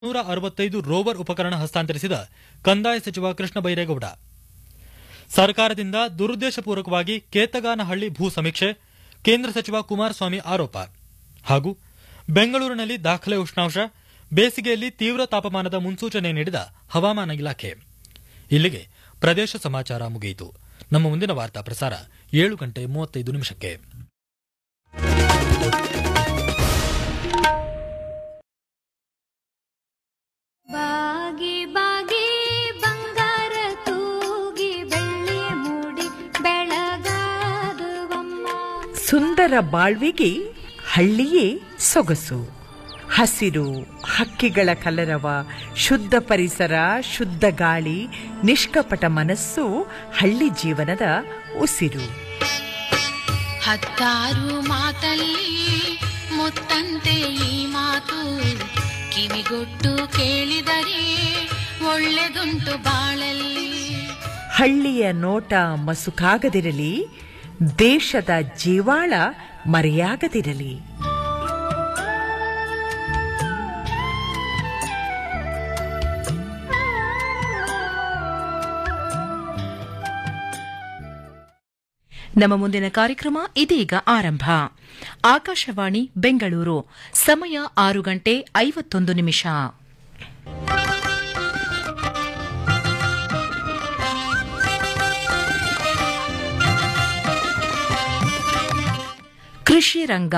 ನೂರ ಅರವತ್ತೈದು ರೋವರ್ ಉಪಕರಣ ಹಸ್ತಾಂತರಿಸಿದ ಕಂದಾಯ ಸಚಿವ ಕೃಷ್ಣ ಬೈರೇಗೌಡ ಸರ್ಕಾರದಿಂದ ದುರುದ್ದೇಶಪೂರ್ವಕವಾಗಿ ಕೇತಗಾನಹಳ್ಳಿ ಭೂ ಸಮೀಕ್ಷೆ ಕೇಂದ್ರ ಸಚಿವ ಕುಮಾರಸ್ವಾಮಿ ಆರೋಪ ಹಾಗೂ ಬೆಂಗಳೂರಿನಲ್ಲಿ ದಾಖಲೆ ಉಷ್ಣಾಂಶ ಬೇಸಿಗೆಯಲ್ಲಿ ತೀವ್ರ ತಾಪಮಾನದ ಮುನ್ಸೂಚನೆ ನೀಡಿದ ಹವಾಮಾನ ಇಲಾಖೆ ಇಲ್ಲಿಗೆ ಪ್ರದೇಶ ಸಮಾಚಾರ ಮುಗಿಯಿತು ನಮ್ಮ ಮುಂದಿನ ವಾರ್ತಾ ಪ್ರಸಾರ ಏಳು ಗಂಟೆ ಮೂವತ್ತೈದು ನಿಮಿಷಕ್ಕೆ ಬಾಗಿ ಬಾಗಿ ಬಂಗಾರ ತೂಗಿ ಬೆಳ್ಳಿ ಮೂಡಿ ಬೆಳಗಾದುವಮ್ಮ ಸುಂದರ ಬಾಳ್ವಿಗೆ ಹಳ್ಳಿಯೇ ಸೊಗಸು ಹಸಿರು ಹಕ್ಕಿಗಳ ಕಲರವ ಶುದ್ಧ ಪರಿಸರ ಶುದ್ಧ ಗಾಳಿ ನಿಷ್ಕಪಟ ಮನಸ್ಸು ಹಳ್ಳಿ ಜೀವನದ ಉಸಿರು ಹತ್ತಾರು ಮಾತಲ್ಲಿ ಮುತ್ತಂತೆ ಈ ಮಾತು ಕಿವಿಗೊಟ್ಟು ಕೇಳಿದರೆ ಒಳ್ಳೆದುಂಟು ಬಾಳಲ್ಲಿ ಹಳ್ಳಿಯ ನೋಟ ಮಸುಕಾಗದಿರಲಿ ದೇಶದ ಜೀವಾಳ ಮರೆಯಾಗದಿರಲಿ ನಮ್ಮ ಮುಂದಿನ ಕಾರ್ಯಕ್ರಮ ಇದೀಗ ಆರಂಭ ಆಕಾಶವಾಣಿ ಬೆಂಗಳೂರು ಸಮಯ ಆರು ಗಂಟೆ ಐವತ್ತೊಂದು ನಿಮಿಷ ಕೃಷಿ ರಂಗ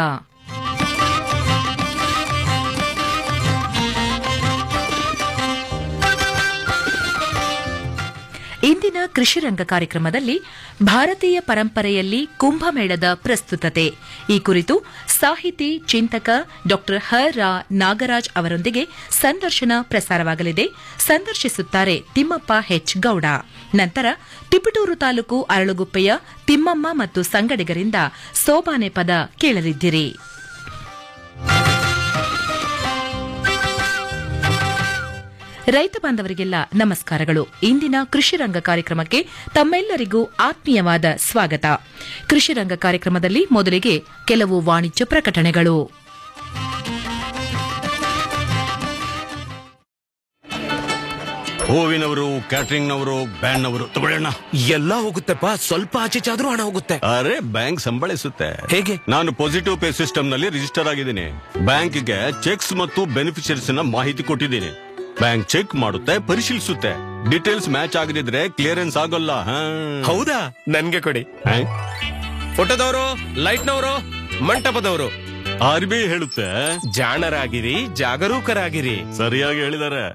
ಇಂದಿನ ಕೃಷಿ ರಂಗ ಕಾರ್ಯಕ್ರಮದಲ್ಲಿ ಭಾರತೀಯ ಪರಂಪರೆಯಲ್ಲಿ ಕುಂಭಮೇಳದ ಪ್ರಸ್ತುತತೆ ಈ ಕುರಿತು ಸಾಹಿತಿ ಚಿಂತಕ ಡಾ ಹ ರಾ ನಾಗರಾಜ್ ಅವರೊಂದಿಗೆ ಸಂದರ್ಶನ ಪ್ರಸಾರವಾಗಲಿದೆ ಸಂದರ್ಶಿಸುತ್ತಾರೆ ತಿಮ್ಮಪ್ಪ ಹೆಚ್ ಗೌಡ ನಂತರ ತಿಪಟೂರು ತಾಲೂಕು ಅರಳುಗುಪ್ಪೆಯ ತಿಮ್ಮಮ್ಮ ಮತ್ತು ಸಂಗಡಿಗರಿಂದ ಸೋಬಾನೆ ಪದ ಕೇಳಲಿದ್ದಿರಿ ರೈತ ಬಾಂಧವರಿಗೆಲ್ಲ ನಮಸ್ಕಾರಗಳು ಇಂದಿನ ಕೃಷಿ ರಂಗ ಕಾರ್ಯಕ್ರಮಕ್ಕೆ ತಮ್ಮೆಲ್ಲರಿಗೂ ಆತ್ಮೀಯವಾದ ಸ್ವಾಗತ ಕೃಷಿ ರಂಗ ಕಾರ್ಯಕ್ರಮದಲ್ಲಿ ಮೊದಲಿಗೆ ಕೆಲವು ವಾಣಿಜ್ಯ ಪ್ರಕಟಣೆಗಳು ಹೂವಿನವರು ಕ್ಯಾಟರಿಂಗ್ನವರು ಬ್ಯಾಂಡ್ನವರು ತಗೊಳ್ಳೋಣ ಎಲ್ಲ ಹೋಗುತ್ತೆಪ್ಪ ಸ್ವಲ್ಪ ಆಚೆ ಚಾದ್ರೂ ಹಣ ಹೋಗುತ್ತೆ ಅರೆ ಬ್ಯಾಂಕ್ ಸಂಬಳಿಸುತ್ತೆ ಹೇಗೆ ನಾನು ಪಾಸಿಟಿವ್ ಪೇ ಸಿಸ್ಟಮ್ ನಲ್ಲಿ ರಿಜಿಸ್ಟರ್ ಆಗಿದ್ದೀನಿ ಬ್ಯಾಂಕ್ಗೆ ಚೆಕ್ಸ್ ಮತ್ತು ಬೆನಿಫಿಷರೀಸ್ ನ ಮಾಹಿತಿ ಕೊಟ್ಟಿದ್ದೀನಿ ಬ್ಯಾಂಕ್ ಚೆಕ್ ಮಾಡುತ್ತೆ ಪರಿಶೀಲಿಸುತ್ತೆ ಡೀಟೇಲ್ಸ್ ಮ್ಯಾಚ್ ಆಗದಿದ್ರೆ ಕ್ಲಿಯರೆನ್ಸ್ ಆಗೋಲ್ಲ ಹಾ. ಹೌದಾ ನನ್ಗೆ ಕೊಡಿ ಹಾ? ಫೋಟೋದವರು ಲೈಟ್ನವರು ಮಂಟಪದವರು ಆರ್ ಬಿ ಐ ಹೇಳುತ್ತೆ ಜಾಣರಾಗಿರಿ ಜಾಗರೂಕರಾಗಿರಿ ಸರಿಯಾಗಿ ಹೇಳಿದ್ದಾರೆ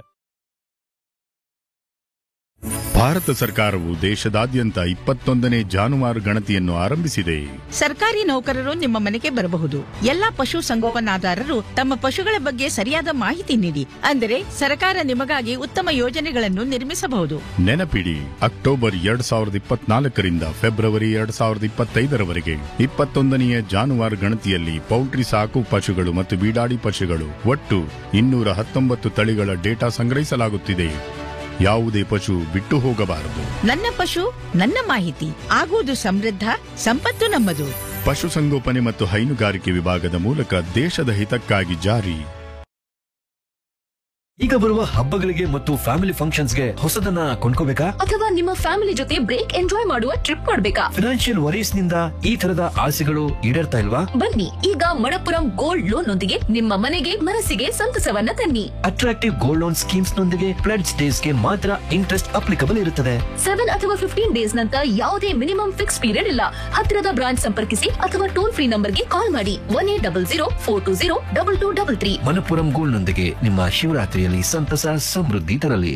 ಭಾರತ ಸರ್ಕಾರವು ದೇಶದಾದ್ಯಂತ ಇಪ್ಪತ್ತೊಂದನೇ ಜಾನುವಾರು ಗಣತಿಯನ್ನು ಆರಂಭಿಸಿದೆ ಸರ್ಕಾರಿ ನೌಕರರು ನಿಮ್ಮ ಮನೆಗೆ ಬರಬಹುದು ಎಲ್ಲಾ ಪಶು ಸಂಗೋಪನಾದಾರರು ತಮ್ಮ ಪಶುಗಳ ಬಗ್ಗೆ ಸರಿಯಾದ ಮಾಹಿತಿ ನೀಡಿ ಅಂದರೆ ಸರ್ಕಾರ ನಿಮಗಾಗಿ ಉತ್ತಮ ಯೋಜನೆಗಳನ್ನು ನಿರ್ಮಿಸಬಹುದು ನೆನಪಿಡಿ ಅಕ್ಟೋಬರ್ ಎರಡ್ ಸಾವಿರದ ಇಪ್ಪತ್ನಾಲ್ಕರಿಂದ ಫೆಬ್ರವರಿ ಎರಡ್ ಸಾವಿರದ ಇಪ್ಪತ್ತೈದರವರೆಗೆ ಇಪ್ಪತ್ತೊಂದನೆಯ ಜಾನುವಾರು ಗಣತಿಯಲ್ಲಿ ಪೌಲ್ಟ್ರಿ ಸಾಕು ಪಶುಗಳು ಮತ್ತು ಬೀಡಾಡಿ ಪಶುಗಳು ಒಟ್ಟು ಇನ್ನೂರ ಹತ್ತೊಂಬತ್ತು ತಳಿಗಳ ಡೇಟಾ ಸಂಗ್ರಹಿಸಲಾಗುತ್ತಿದೆ ಯಾವುದೇ ಪಶು ಬಿಟ್ಟು ಹೋಗಬಾರದು ನನ್ನ ಪಶು ನನ್ನ ಮಾಹಿತಿ ಆಗುವುದು ಸಮೃದ್ಧ ಸಂಪತ್ತು ನಮ್ಮದು ಪಶುಸಂಗೋಪನೆ ಮತ್ತು ಹೈನುಗಾರಿಕೆ ವಿಭಾಗದ ಮೂಲಕ ದೇಶದ ಹಿತಕ್ಕಾಗಿ ಜಾರಿ ಈಗ ಬರುವ ಹಬ್ಬಗಳಿಗೆ ಮತ್ತು ಫ್ಯಾಮಿಲಿ ಫಂಕ್ಷನ್ಸ್ಗೆ ಹೊಸದನ್ನ ಕೊಂಡ್ಕೋಬೇಕಾ ಅಥವಾ ನಿಮ್ಮ ಫ್ಯಾಮಿಲಿ ಜೊತೆ ಬ್ರೇಕ್ ಎಂಜಾಯ್ ಮಾಡುವ ಟ್ರಿಪ್ ಮಾಡ್ಬೇಕಾ ಫಿನಾನ್ಷಿಯಲ್ ವರೀಸ್ ನಿಂದ ಈ ತರದ ಆಸೆಗಳು ಈಡೇರ್ತಾ ಇಲ್ವಾ ಬನ್ನಿ ಈಗ ಮಣಪುರಂ ಗೋಲ್ಡ್ ಲೋನ್ ನೊಂದಿಗೆ ನಿಮ್ಮ ಮನೆಗೆ ಮನಸ್ಸಿಗೆ ಸಂತಸವನ್ನ ತನ್ನಿ ಅಟ್ರಾಕ್ಟಿವ್ ಗೋಲ್ಡ್ ಲೋನ್ ಸ್ಕೀಮ್ಸ್ ನೊಂದಿಗೆ ಫ್ಲಡ್ಸ್ ಡೇಸ್ ಗೆ ಮಾತ್ರ ಇಂಟ್ರೆಸ್ಟ್ ಅಪ್ಲಿಕಬಲ್ ಇರುತ್ತದೆ ಸೆವೆನ್ ಅಥವಾ ಫಿಫ್ಟೀನ್ ಡೇಸ್ ನಂತರ ಯಾವುದೇ ಮಿನಿಮಮ್ ಫಿಕ್ಸ್ ಪೀರಿಯಡ್ ಇಲ್ಲ ಹತ್ತಿರದ ಬ್ರಾಂಚ್ ಸಂಪರ್ಕಿಸಿ ಅಥವಾ ಟೋಲ್ ಫ್ರೀ ನಂಬರ್ಗೆ ಕಾಲ್ ಮಾಡಿ one eight double zero four two zero double two double three Manappuram gold ನೊಂದಿಗೆ ನಿಮ್ಮ ಶಿವರಾತ್ರಿಯಲ್ಲಿ ಸಂತಸ ಸಮೃದ್ಧಿ ತರಲಿ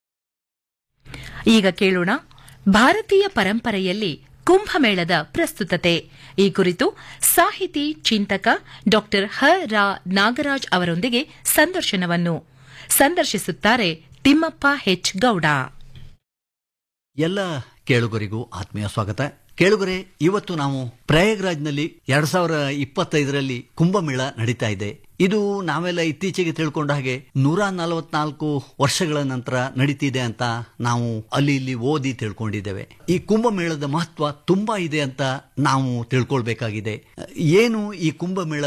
ಈಗ ಕೇಳೋಣ ಭಾರತೀಯ ಪರಂಪರೆಯಲ್ಲಿ ಕುಂಭಮೇಳದ ಪ್ರಸ್ತುತತೆ ಈ ಕುರಿತು ಸಾಹಿತಿ ಚಿಂತಕ ಡಾ ಹ ರಾ ನಾಗರಾಜ್ ಅವರೊಂದಿಗೆ ಸಂದರ್ಶನವನ್ನು ಸಂದರ್ಶಿಸುತ್ತಾರೆ ತಿಮ್ಮಪ್ಪ ಹೆಚ್ ಗೌಡ ಎಲ್ಲ ಕೇಳುಗರಿಗೂ ಆತ್ಮೀಯ ಸ್ವಾಗತ ಕೇಳುಗರೆ ಇವತ್ತು ನಾವು ಪ್ರಯಾಗ್ರಾಜ್ನಲ್ಲಿ ಎರಡ್ ಸಾವಿರ ಇಪ್ಪತ್ತೈದರಲ್ಲಿ ಕುಂಭಮೇಳ ನಡೀತಾ ಇದೆ ಇದು ನಾವೆಲ್ಲ ಇತ್ತೀಚೆಗೆ ತಿಳ್ಕೊಂಡ ಹಾಗೆ ನೂರ ನಲವತ್ನಾಲ್ಕು ವರ್ಷಗಳ ನಂತರ ನಡೀತಿದೆ ಅಂತ ನಾವು ಅಲ್ಲಿ ಇಲ್ಲಿ ಓದಿ ತಿಳ್ಕೊಂಡಿದ್ದೇವೆ ಈ ಕುಂಭಮೇಳದ ಮಹತ್ವ ತುಂಬಾ ಇದೆ ಅಂತ ನಾವು ತಿಳ್ಕೊಳ್ಬೇಕಾಗಿದೆ ಏನು ಈ ಕುಂಭಮೇಳ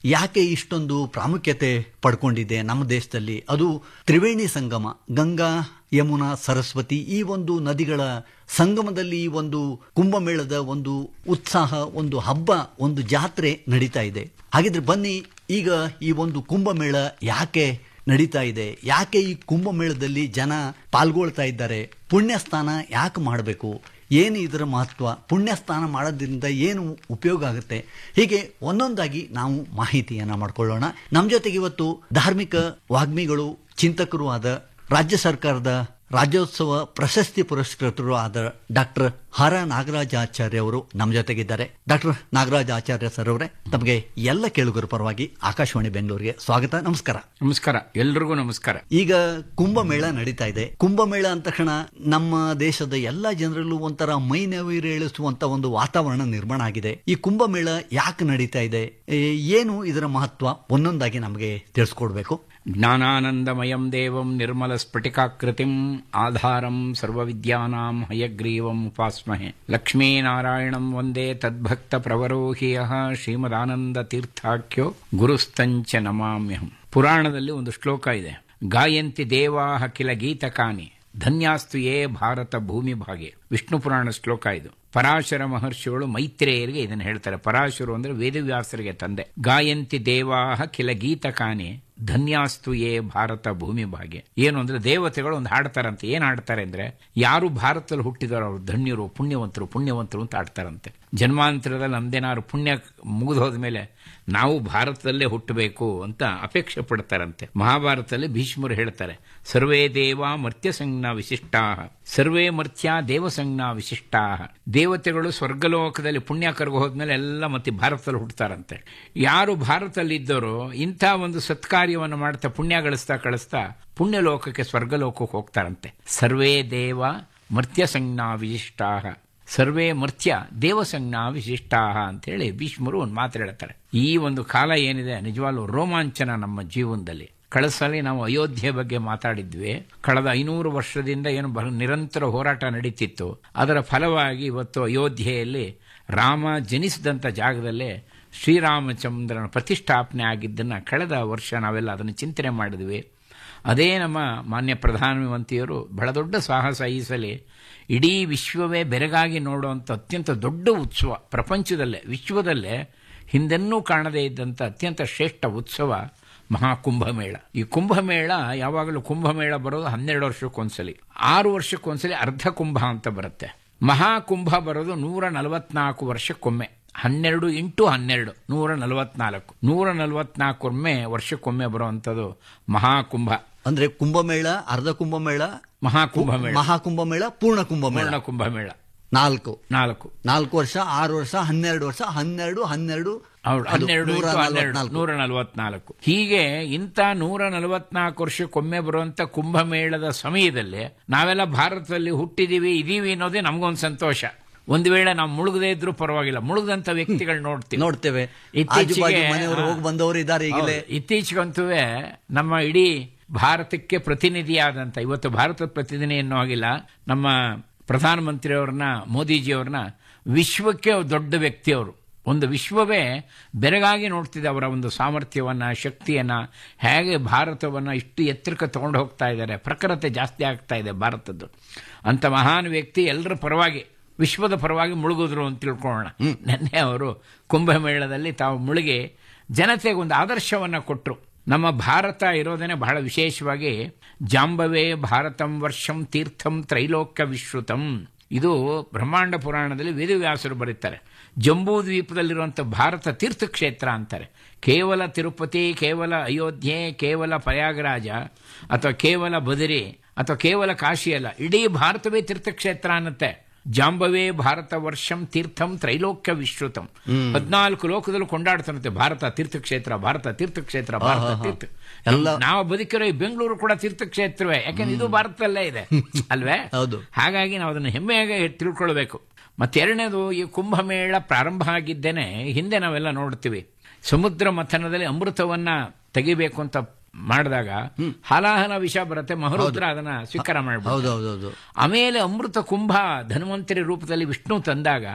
ಯಾಕೆ ಇಷ್ಟೊಂದು ಪ್ರಾಮುಖ್ಯತೆ ಪಡ್ಕೊಂಡಿದೆ ನಮ್ಮ ದೇಶದಲ್ಲಿ ಅದು ತ್ರಿವೇಣಿ ಸಂಗಮ ಗಂಗಾ ಯಮುನಾ ಸರಸ್ವತಿ ಈ ಒಂದು ನದಿಗಳ ಸಂಗಮದಲ್ಲಿ ಈ ಒಂದು ಕುಂಭಮೇಳದ ಒಂದು ಉತ್ಸಾಹ ಒಂದು ಹಬ್ಬ ಒಂದು ಜಾತ್ರೆ ನಡೀತಾ ಇದೆ ಹಾಗಿದ್ರೆ ಬನ್ನಿ ಈಗ ಈ ಒಂದು ಕುಂಭಮೇಳ ಯಾಕೆ ನಡೀತಾ ಇದೆ ಯಾಕೆ ಈ ಕುಂಭಮೇಳದಲ್ಲಿ ಜನ ಪಾಲ್ಗೊಳ್ತಾ ಇದ್ದಾರೆ ಪುಣ್ಯಸ್ನಾನ ಯಾಕೆ ಮಾಡಬೇಕು ಏನು ಇದರ ಮಹತ್ವ ಪುಣ್ಯಸ್ನಾನ ಮಾಡೋದ್ರಿಂದ ಏನು ಉಪಯೋಗ ಆಗುತ್ತೆ ಹೀಗೆ ಒಂದೊಂದಾಗಿ ನಾವು ಮಾಹಿತಿಯನ್ನ ಮಾಡ್ಕೊಳ್ಳೋಣ ನಮ್ಮ ಜೊತೆಗೆ ಇವತ್ತು ಧಾರ್ಮಿಕ ವಾಗ್ಮಿಗಳು ಚಿಂತಕರು ಆದ ರಾಜ್ಯ ಸರ್ಕಾರದ ರಾಜ್ಯೋತ್ಸವ ಪ್ರಶಸ್ತಿ ಪುರಸ್ಕೃತರು ಆದ ಡಾಕ್ಟರ್ ಹರ ನಾಗರಾಜಾಚಾರ್ಯ ಅವರು ನಮ್ಮ ಜೊತೆಗಿದ್ದಾರೆ ಡಾಕ್ಟರ್ ನಾಗರಾಜ ಆಚಾರ್ಯ ಸರ್ ಅವರೇ ತಮಗೆ ಎಲ್ಲ ಕೇಳುಗರ ಪರವಾಗಿ ಆಕಾಶವಾಣಿ ಬೆಂಗಳೂರಿಗೆ ಸ್ವಾಗತ ನಮಸ್ಕಾರ ನಮಸ್ಕಾರ ಎಲ್ರಿಗೂ ನಮಸ್ಕಾರ ಈಗ ಕುಂಭಮೇಳ ನಡೀತಾ ಇದೆ ಕುಂಭಮೇಳ ಅಂದ ತಕ್ಷಣ ನಮ್ಮ ದೇಶದ ಎಲ್ಲ ಜನರಲ್ಲೂ ಒಂಥರ ಮೈ ನವಿರೇಳಿಸುವಂತ ಒಂದು ವಾತಾವರಣ ನಿರ್ಮಾಣ ಆಗಿದೆ ಈ ಕುಂಭಮೇಳ ಯಾಕೆ ನಡೀತಾ ಇದೆ ಏ, ಏನು ಇದರ ಮಹತ್ವ ಒಂದೊಂದಾಗಿ ನಮಗೆ ತಿಳಿಸ್ಕೊಡ್ಬೇಕು ಜ್ಞಾನಾನಂದಮಯಂ ದೇವಂ ನಿರ್ಮಲ ಸ್ಫಟಿಕಾಕೃತಿಂ ಆಧಾರಂ ಸರ್ವವಿದ್ಯಾನಾಂ ಹಯಗ್ರೀವಂ ಉಪಾಸ್ಮಹೆ ಲಕ್ಷ್ಮೀನಾರಾಯಣಂ ವಂದೇ ತದ್ಭಕ್ತ ಪ್ರವರೋಹಿಯ ಶ್ರೀಮದಾನಂದ ತೀರ್ಥಾಖ್ಯೋ ಗುರುಸ್ತಂಚ ನಮಾಮ್ಯಹಂ ಪುರಾಣದಲ್ಲಿ ಒಂದು ಶ್ಲೋಕ ಇದೆ ಗಾಯಂತಿ ದೇವಾಹ ಕಿಲ ಗೀತಕಾನಿ ಧನ್ಯಾಸ್ತು ಯೇ ಭಾರತ ಭೂಮಿ ಭಾಗೆ ವಿಷ್ಣು ಪುರಾಣ ಶ್ಲೋಕ ಇದು ಪರಾಶರ ಮಹರ್ಷಿಗಳು ಮೈತ್ರೇಯರಿಗೆ ಇದನ್ನು ಹೇಳ್ತಾರೆ ಪರಾಶರು ಅಂದ್ರೆ ವೇದವ್ಯಾಸರಿಗೆ ತಂದೆ ಗಾಯಂತಿ ದೇವಾಹ ಕಿಲ ಗೀತಕಾನಿ ಧನ್ಯಾಸ್ತು ಯೇ ಭಾರತ ಭೂಮಿ ಭಾಗ್ಯ ಏನು ಅಂದ್ರೆ ದೇವತೆಗಳು ಒಂದು ಹಾಡ್ತಾರಂತೆ ಏನ್ ಹಾಡ್ತಾರೆ ಅಂದ್ರೆ ಯಾರು ಭಾರತದಲ್ಲಿ ಹುಟ್ಟಿದಾರೋ ಅವರು ಧನ್ಯರು ಪುಣ್ಯವಂತರು ಪುಣ್ಯವಂತರು ಅಂತ ಆಡ್ತಾರಂತೆ ಜನ್ಮಾಂತರದಲ್ಲಿ ನಮ್ದೇನಾದ್ರು ಪುಣ್ಯ ಮುಗಿದು ಹೋದ್ಮೇಲೆ ನಾವು ಭಾರತದಲ್ಲೇ ಹುಟ್ಟಬೇಕು ಅಂತ ಅಪೇಕ್ಷೆ ಪಡ್ತಾರಂತೆ ಮಹಾಭಾರತದಲ್ಲಿ ಭೀಷ್ಮರು ಹೇಳ್ತಾರೆ ಸರ್ವೇ ದೇವ ಮರ್ತ್ಯ ಸಂಜ್ಞಾ ವಿಶಿಷ್ಟಾ ಸರ್ವೇ ಮರ್ತ್ಯ ದೇವ ಸಂಜ್ಞಾ ವಿಶಿಷ್ಟಾ ದೇವತೆಗಳು ಸ್ವರ್ಗಲೋಕದಲ್ಲಿ ಪುಣ್ಯ ಕರ್ಗು ಹೋದ್ಮೇಲೆ ಎಲ್ಲ ಮತ್ತೆ ಭಾರತದಲ್ಲಿ ಹುಟ್ಟುತ್ತಾರಂತೆ ಯಾರು ಭಾರತದಲ್ಲಿ ಇದ್ದರೋ ಇಂಥ ಒಂದು ಸತ್ಕಾರ್ಯವನ್ನು ಮಾಡ್ತಾ ಪುಣ್ಯ ಗಳಿಸ್ತಾ ಕಳಿಸ್ತಾ ಪುಣ್ಯ ಲೋಕಕ್ಕೆ ಸ್ವರ್ಗಲೋಕಕ್ಕೆ ಹೋಗ್ತಾರಂತೆ ಸರ್ವೇ ದೇವ ಮರ್ತ್ಯ ಸಂಜ್ಞಾ ವಿಶಿಷ್ಟಾ ಸರ್ವೇ ಮರ್ತ್ಯ ದೇವಸಂಜ್ಞಾ ವಿಶಿಷ್ಟಾ ಅಂತೇಳಿ ಭೀಷ್ಮರು ಒಂದು ಮಾತು ಹೇಳ್ತಾರೆ ಈ ಒಂದು ಕಾಲ ಏನಿದೆ ನಿಜವಾಗ್ಲೂ ರೋಮಾಂಚನ ನಮ್ಮ ಜೀವನದಲ್ಲಿ ಕಳೆದ ಸಲ ನಾವು ಅಯೋಧ್ಯೆ ಬಗ್ಗೆ ಮಾತಾಡಿದ್ವಿ ಕಳೆದ ಐನೂರು ವರ್ಷದಿಂದ ಏನು ಬಹಳ ನಿರಂತರ ಹೋರಾಟ ನಡೀತಿತ್ತು ಅದರ ಫಲವಾಗಿ ಇವತ್ತು ಅಯೋಧ್ಯೆಯಲ್ಲಿ ರಾಮ ಜನಿಸಿದಂಥ ಜಾಗದಲ್ಲೇ ಶ್ರೀರಾಮಚಂದ್ರನ ಪ್ರತಿಷ್ಠಾಪನೆ ಆಗಿದ್ದನ್ನು ಕಳೆದ ವರ್ಷ ನಾವೆಲ್ಲ ಅದನ್ನು ಚಿಂತನೆ ಮಾಡಿದ್ವಿ ಅದೇ ನಮ್ಮ ಮಾನ್ಯ ಪ್ರಧಾನಮಂತ್ರಿಯವರು ಬಹಳ ದೊಡ್ಡ ಸಾಹಸ ಈ ಸಲ ಇಡೀ ವಿಶ್ವವೇ ಬೆರಗಾಗಿ ನೋಡುವಂಥ ಅತ್ಯಂತ ದೊಡ್ಡ ಉತ್ಸವ ಪ್ರಪಂಚದಲ್ಲೇ ವಿಶ್ವದಲ್ಲೇ ಹಿಂದೆನ್ನೂ ಕಾಣದೇ ಇದ್ದಂಥ ಅತ್ಯಂತ ಶ್ರೇಷ್ಠ ಉತ್ಸವ ಮಹಾಕುಂಭಮೇಳ ಈ ಕುಂಭಮೇಳ ಯಾವಾಗಲೂ ಕುಂಭಮೇಳ ಬರೋದು ಹನ್ನೆರಡು ವರ್ಷಕ್ಕೊಂದ್ಸಲಿ ಆರು ವರ್ಷಕ್ಕೊಂದ್ಸಲಿ ಅರ್ಧ ಕುಂಭ ಅಂತ ಬರುತ್ತೆ ಮಹಾಕುಂಭ ಬರೋದು ನೂರ ನಲವತ್ನಾಲ್ಕು ವರ್ಷಕ್ಕೊಮ್ಮೆ ಹನ್ನೆರಡು ಇಂಟು ಹನ್ನೆರಡು ನೂರ ನಲವತ್ನಾಲ್ಕು ನೂರ ನಲವತ್ನಾಲ್ಕೊಮ್ಮೆ ವರ್ಷಕ್ಕೊಮ್ಮೆ ಬರುವಂಥದ್ದು ಮಹಾಕುಂಭ ಅಂದ್ರೆ ಕುಂಭಮೇಳ ಅರ್ಧ ಕುಂಭಮೇಳ ಮಹಾಕುಂಭಮೇಳ ಮಹಾಕುಂಭಮೇಳ ಪೂರ್ಣ ಕುಂಭಮೇಳ ಪೂರ್ಣ ಕುಂಭಮೇಳ ನಾಲ್ಕು ನಾಲ್ಕು ನಾಲ್ಕು ವರ್ಷ ಆರು ವರ್ಷ ಹನ್ನೆರಡು ವರ್ಷ ಹನ್ನೆರಡು ಹನ್ನೆರಡು ಹೌದು ಅದು ಹನ್ನೆರಡು ನೂರ ಇಂಟು ಹನ್ನೆರಡು ನಲವತ್ನಾಲ್ಕು. ನೂರ ನಲವತ್ನಾಲ್ಕು ಹೀಗೆ ಇಂಥ ನೂರ ನಲವತ್ನಾಲ್ಕು ವರ್ಷಕ್ಕೊಮ್ಮೆ ಬರುವಂತ ಕುಂಭಮೇಳದ ಸಮಯದಲ್ಲಿ ನಾವೆಲ್ಲ ಭಾರತದಲ್ಲಿ ಹುಟ್ಟಿದೀವಿ ಇದೀವಿ ಅನ್ನೋದೇ ನಮಗೊಂದು ಸಂತೋಷ ಒಂದು ವೇಳೆ ನಾವು ಮುಳುಗದೇ ಇದ್ರೂ ಪರವಾಗಿಲ್ಲ ಮುಳುಗದಂತ ವ್ಯಕ್ತಿಗಳು ನೋಡ್ತೀವಿ ನೋಡ್ತೇವೆ ಇತ್ತೀಚೆಗೆ ಆಜು ಬಾಜು ಮನೆಯವರು ಹೋಗಿ ಬಂದವರು ಇದ್ದಾರೆ ಈಗಲೇ ಹೌದು. ಇತ್ತೀಚೆಗಂತೂ ನಮ್ಮ ಇಡೀ ಭಾರತಕ್ಕೆ ಪ್ರತಿನಿಧಿಯಾದಂಥ ಇವತ್ತು ಭಾರತದ ಪ್ರತಿನಿಧಿ ಅನ್ನೋ ಹಾಗಿಲ್ಲ ನಮ್ಮ ಪ್ರಧಾನಮಂತ್ರಿಯವ್ರನ್ನ ಮೋದಿಜಿಯವ್ರನ್ನ ವಿಶ್ವಕ್ಕೆ ದೊಡ್ಡ ವ್ಯಕ್ತಿಯವರು ಒಂದು ವಿಶ್ವವೇ ಬೆರಗಾಗಿ ನೋಡ್ತಿದೆ ಅವರ ಒಂದು ಸಾಮರ್ಥ್ಯವನ್ನ ಶಕ್ತಿಯನ್ನ ಹೇಗೆ ಭಾರತವನ್ನ ಇಷ್ಟು ಎತ್ತರಕ್ಕೆ ತಗೊಂಡು ಹೋಗ್ತಾ ಇದ್ದಾರೆ ಪ್ರಖರತೆ ಜಾಸ್ತಿ ಆಗ್ತಾ ಇದೆ ಭಾರತದ್ದು ಅಂತ ಮಹಾನ್ ವ್ಯಕ್ತಿ ಎಲ್ಲರ ಪರವಾಗಿ ವಿಶ್ವದ ಪರವಾಗಿ ಮುಳುಗಿದ್ರು ಅಂತ ತಿಳ್ಕೊಳ್ಳೋಣ ನಿನ್ನೆ ಅವರು ಕುಂಭಮೇಳದಲ್ಲಿ ತಾವು ಮುಳುಗಿ ಜನತೆಗೆ ಒಂದು ಆದರ್ಶವನ್ನ ಕೊಟ್ಟರು ನಮ್ಮ ಭಾರತ ಇರೋದೇನೆ ಬಹಳ ವಿಶೇಷವಾಗಿ ಜಾಂಬವೇ ಭಾರತಂ ವರ್ಷಂ ತೀರ್ಥಂ ತ್ರೈಲೋಕ್ಯ ವಿಶ್ರುತಂ ಇದು ಬ್ರಹ್ಮಾಂಡ ಪುರಾಣದಲ್ಲಿ ವೇದವ್ಯಾಸರು ಬರೀತಾರೆ ಜಂಬೂ ದ್ವೀಪದಲ್ಲಿರುವಂಥ ಭಾರತ ತೀರ್ಥಕ್ಷೇತ್ರ ಅಂತಾರೆ ಕೇವಲ ತಿರುಪತಿ ಕೇವಲ ಅಯೋಧ್ಯೆ ಕೇವಲ ಪ್ರಯಾಗರಾಜ ಅಥವಾ ಕೇವಲ ಬದರಿ ಅಥವಾ ಕೇವಲ ಕಾಶಿ ಅಲ್ಲ ಇಡೀ ಭಾರತವೇ ತೀರ್ಥಕ್ಷೇತ್ರ ಅನ್ನತ್ತೆ ಜಾಂಬವೇ ಭಾರತ ವರ್ಷಂ ತೀರ್ಥಂ ತ್ರೈಲೋಕ್ಯ ವಿಶ್ರುತಂ ಹದಿನಾಲ್ಕು ಲೋಕದಲ್ಲೂ ಕೊಂಡಾಡ್ತಾರಂತೆ ಭಾರತ ತೀರ್ಥಕ್ಷೇತ್ರ ಭಾರತ ತೀರ್ಥಕ್ಷೇತ್ರ ಭಾರತ ಆಹಾ. ತೀರ್ಥ ಎಲ್ಲ- ನಾವು ಬದುಕಿರೋ ಈ ಬೆಂಗಳೂರು ಕೂಡ ತೀರ್ಥಕ್ಷೇತ್ರವೇ ಯಾಕಂದ್ರೆ ಇದು ಭಾರತದಲ್ಲೇ ಇದೆ ಅಲ್ವೇ ಹೌದು. ಹಾಗಾಗಿ ನಾವು ಅದನ್ನು ಹೆಮ್ಮೆಯಾಗಿ ತಿಳ್ಕೊಳ್ಬೇಕು ಮತ್ತೆರಡನೇದು ಈ ಕುಂಭಮೇಳ ಪ್ರಾರಂಭ ಆಗಿದ್ದೇನೆ ಹಿಂದೆ ನಾವೆಲ್ಲ ನೋಡ್ತೀವಿ ಸಮುದ್ರ ಮಥನದಲ್ಲಿ ಅಮೃತವನ್ನ ತೆಗಿಬೇಕು ಅಂತ ಮಾಡಿದಾಗ ಹಲಾಹಲ ವಿಷ ಬರುತ್ತೆ ಮಹರುದ್ರ ಅದನ್ನ ಸ್ವೀಕಾರ ಹೌದು ಮಾಡಬಹುದು ಹೌದು ಹೌದು ಆಮೇಲೆ ಅಮೃತ ಕುಂಭ ಧನ್ವಂತರಿ ರೂಪದಲ್ಲಿ ವಿಷ್ಣು ತಂದಾಗ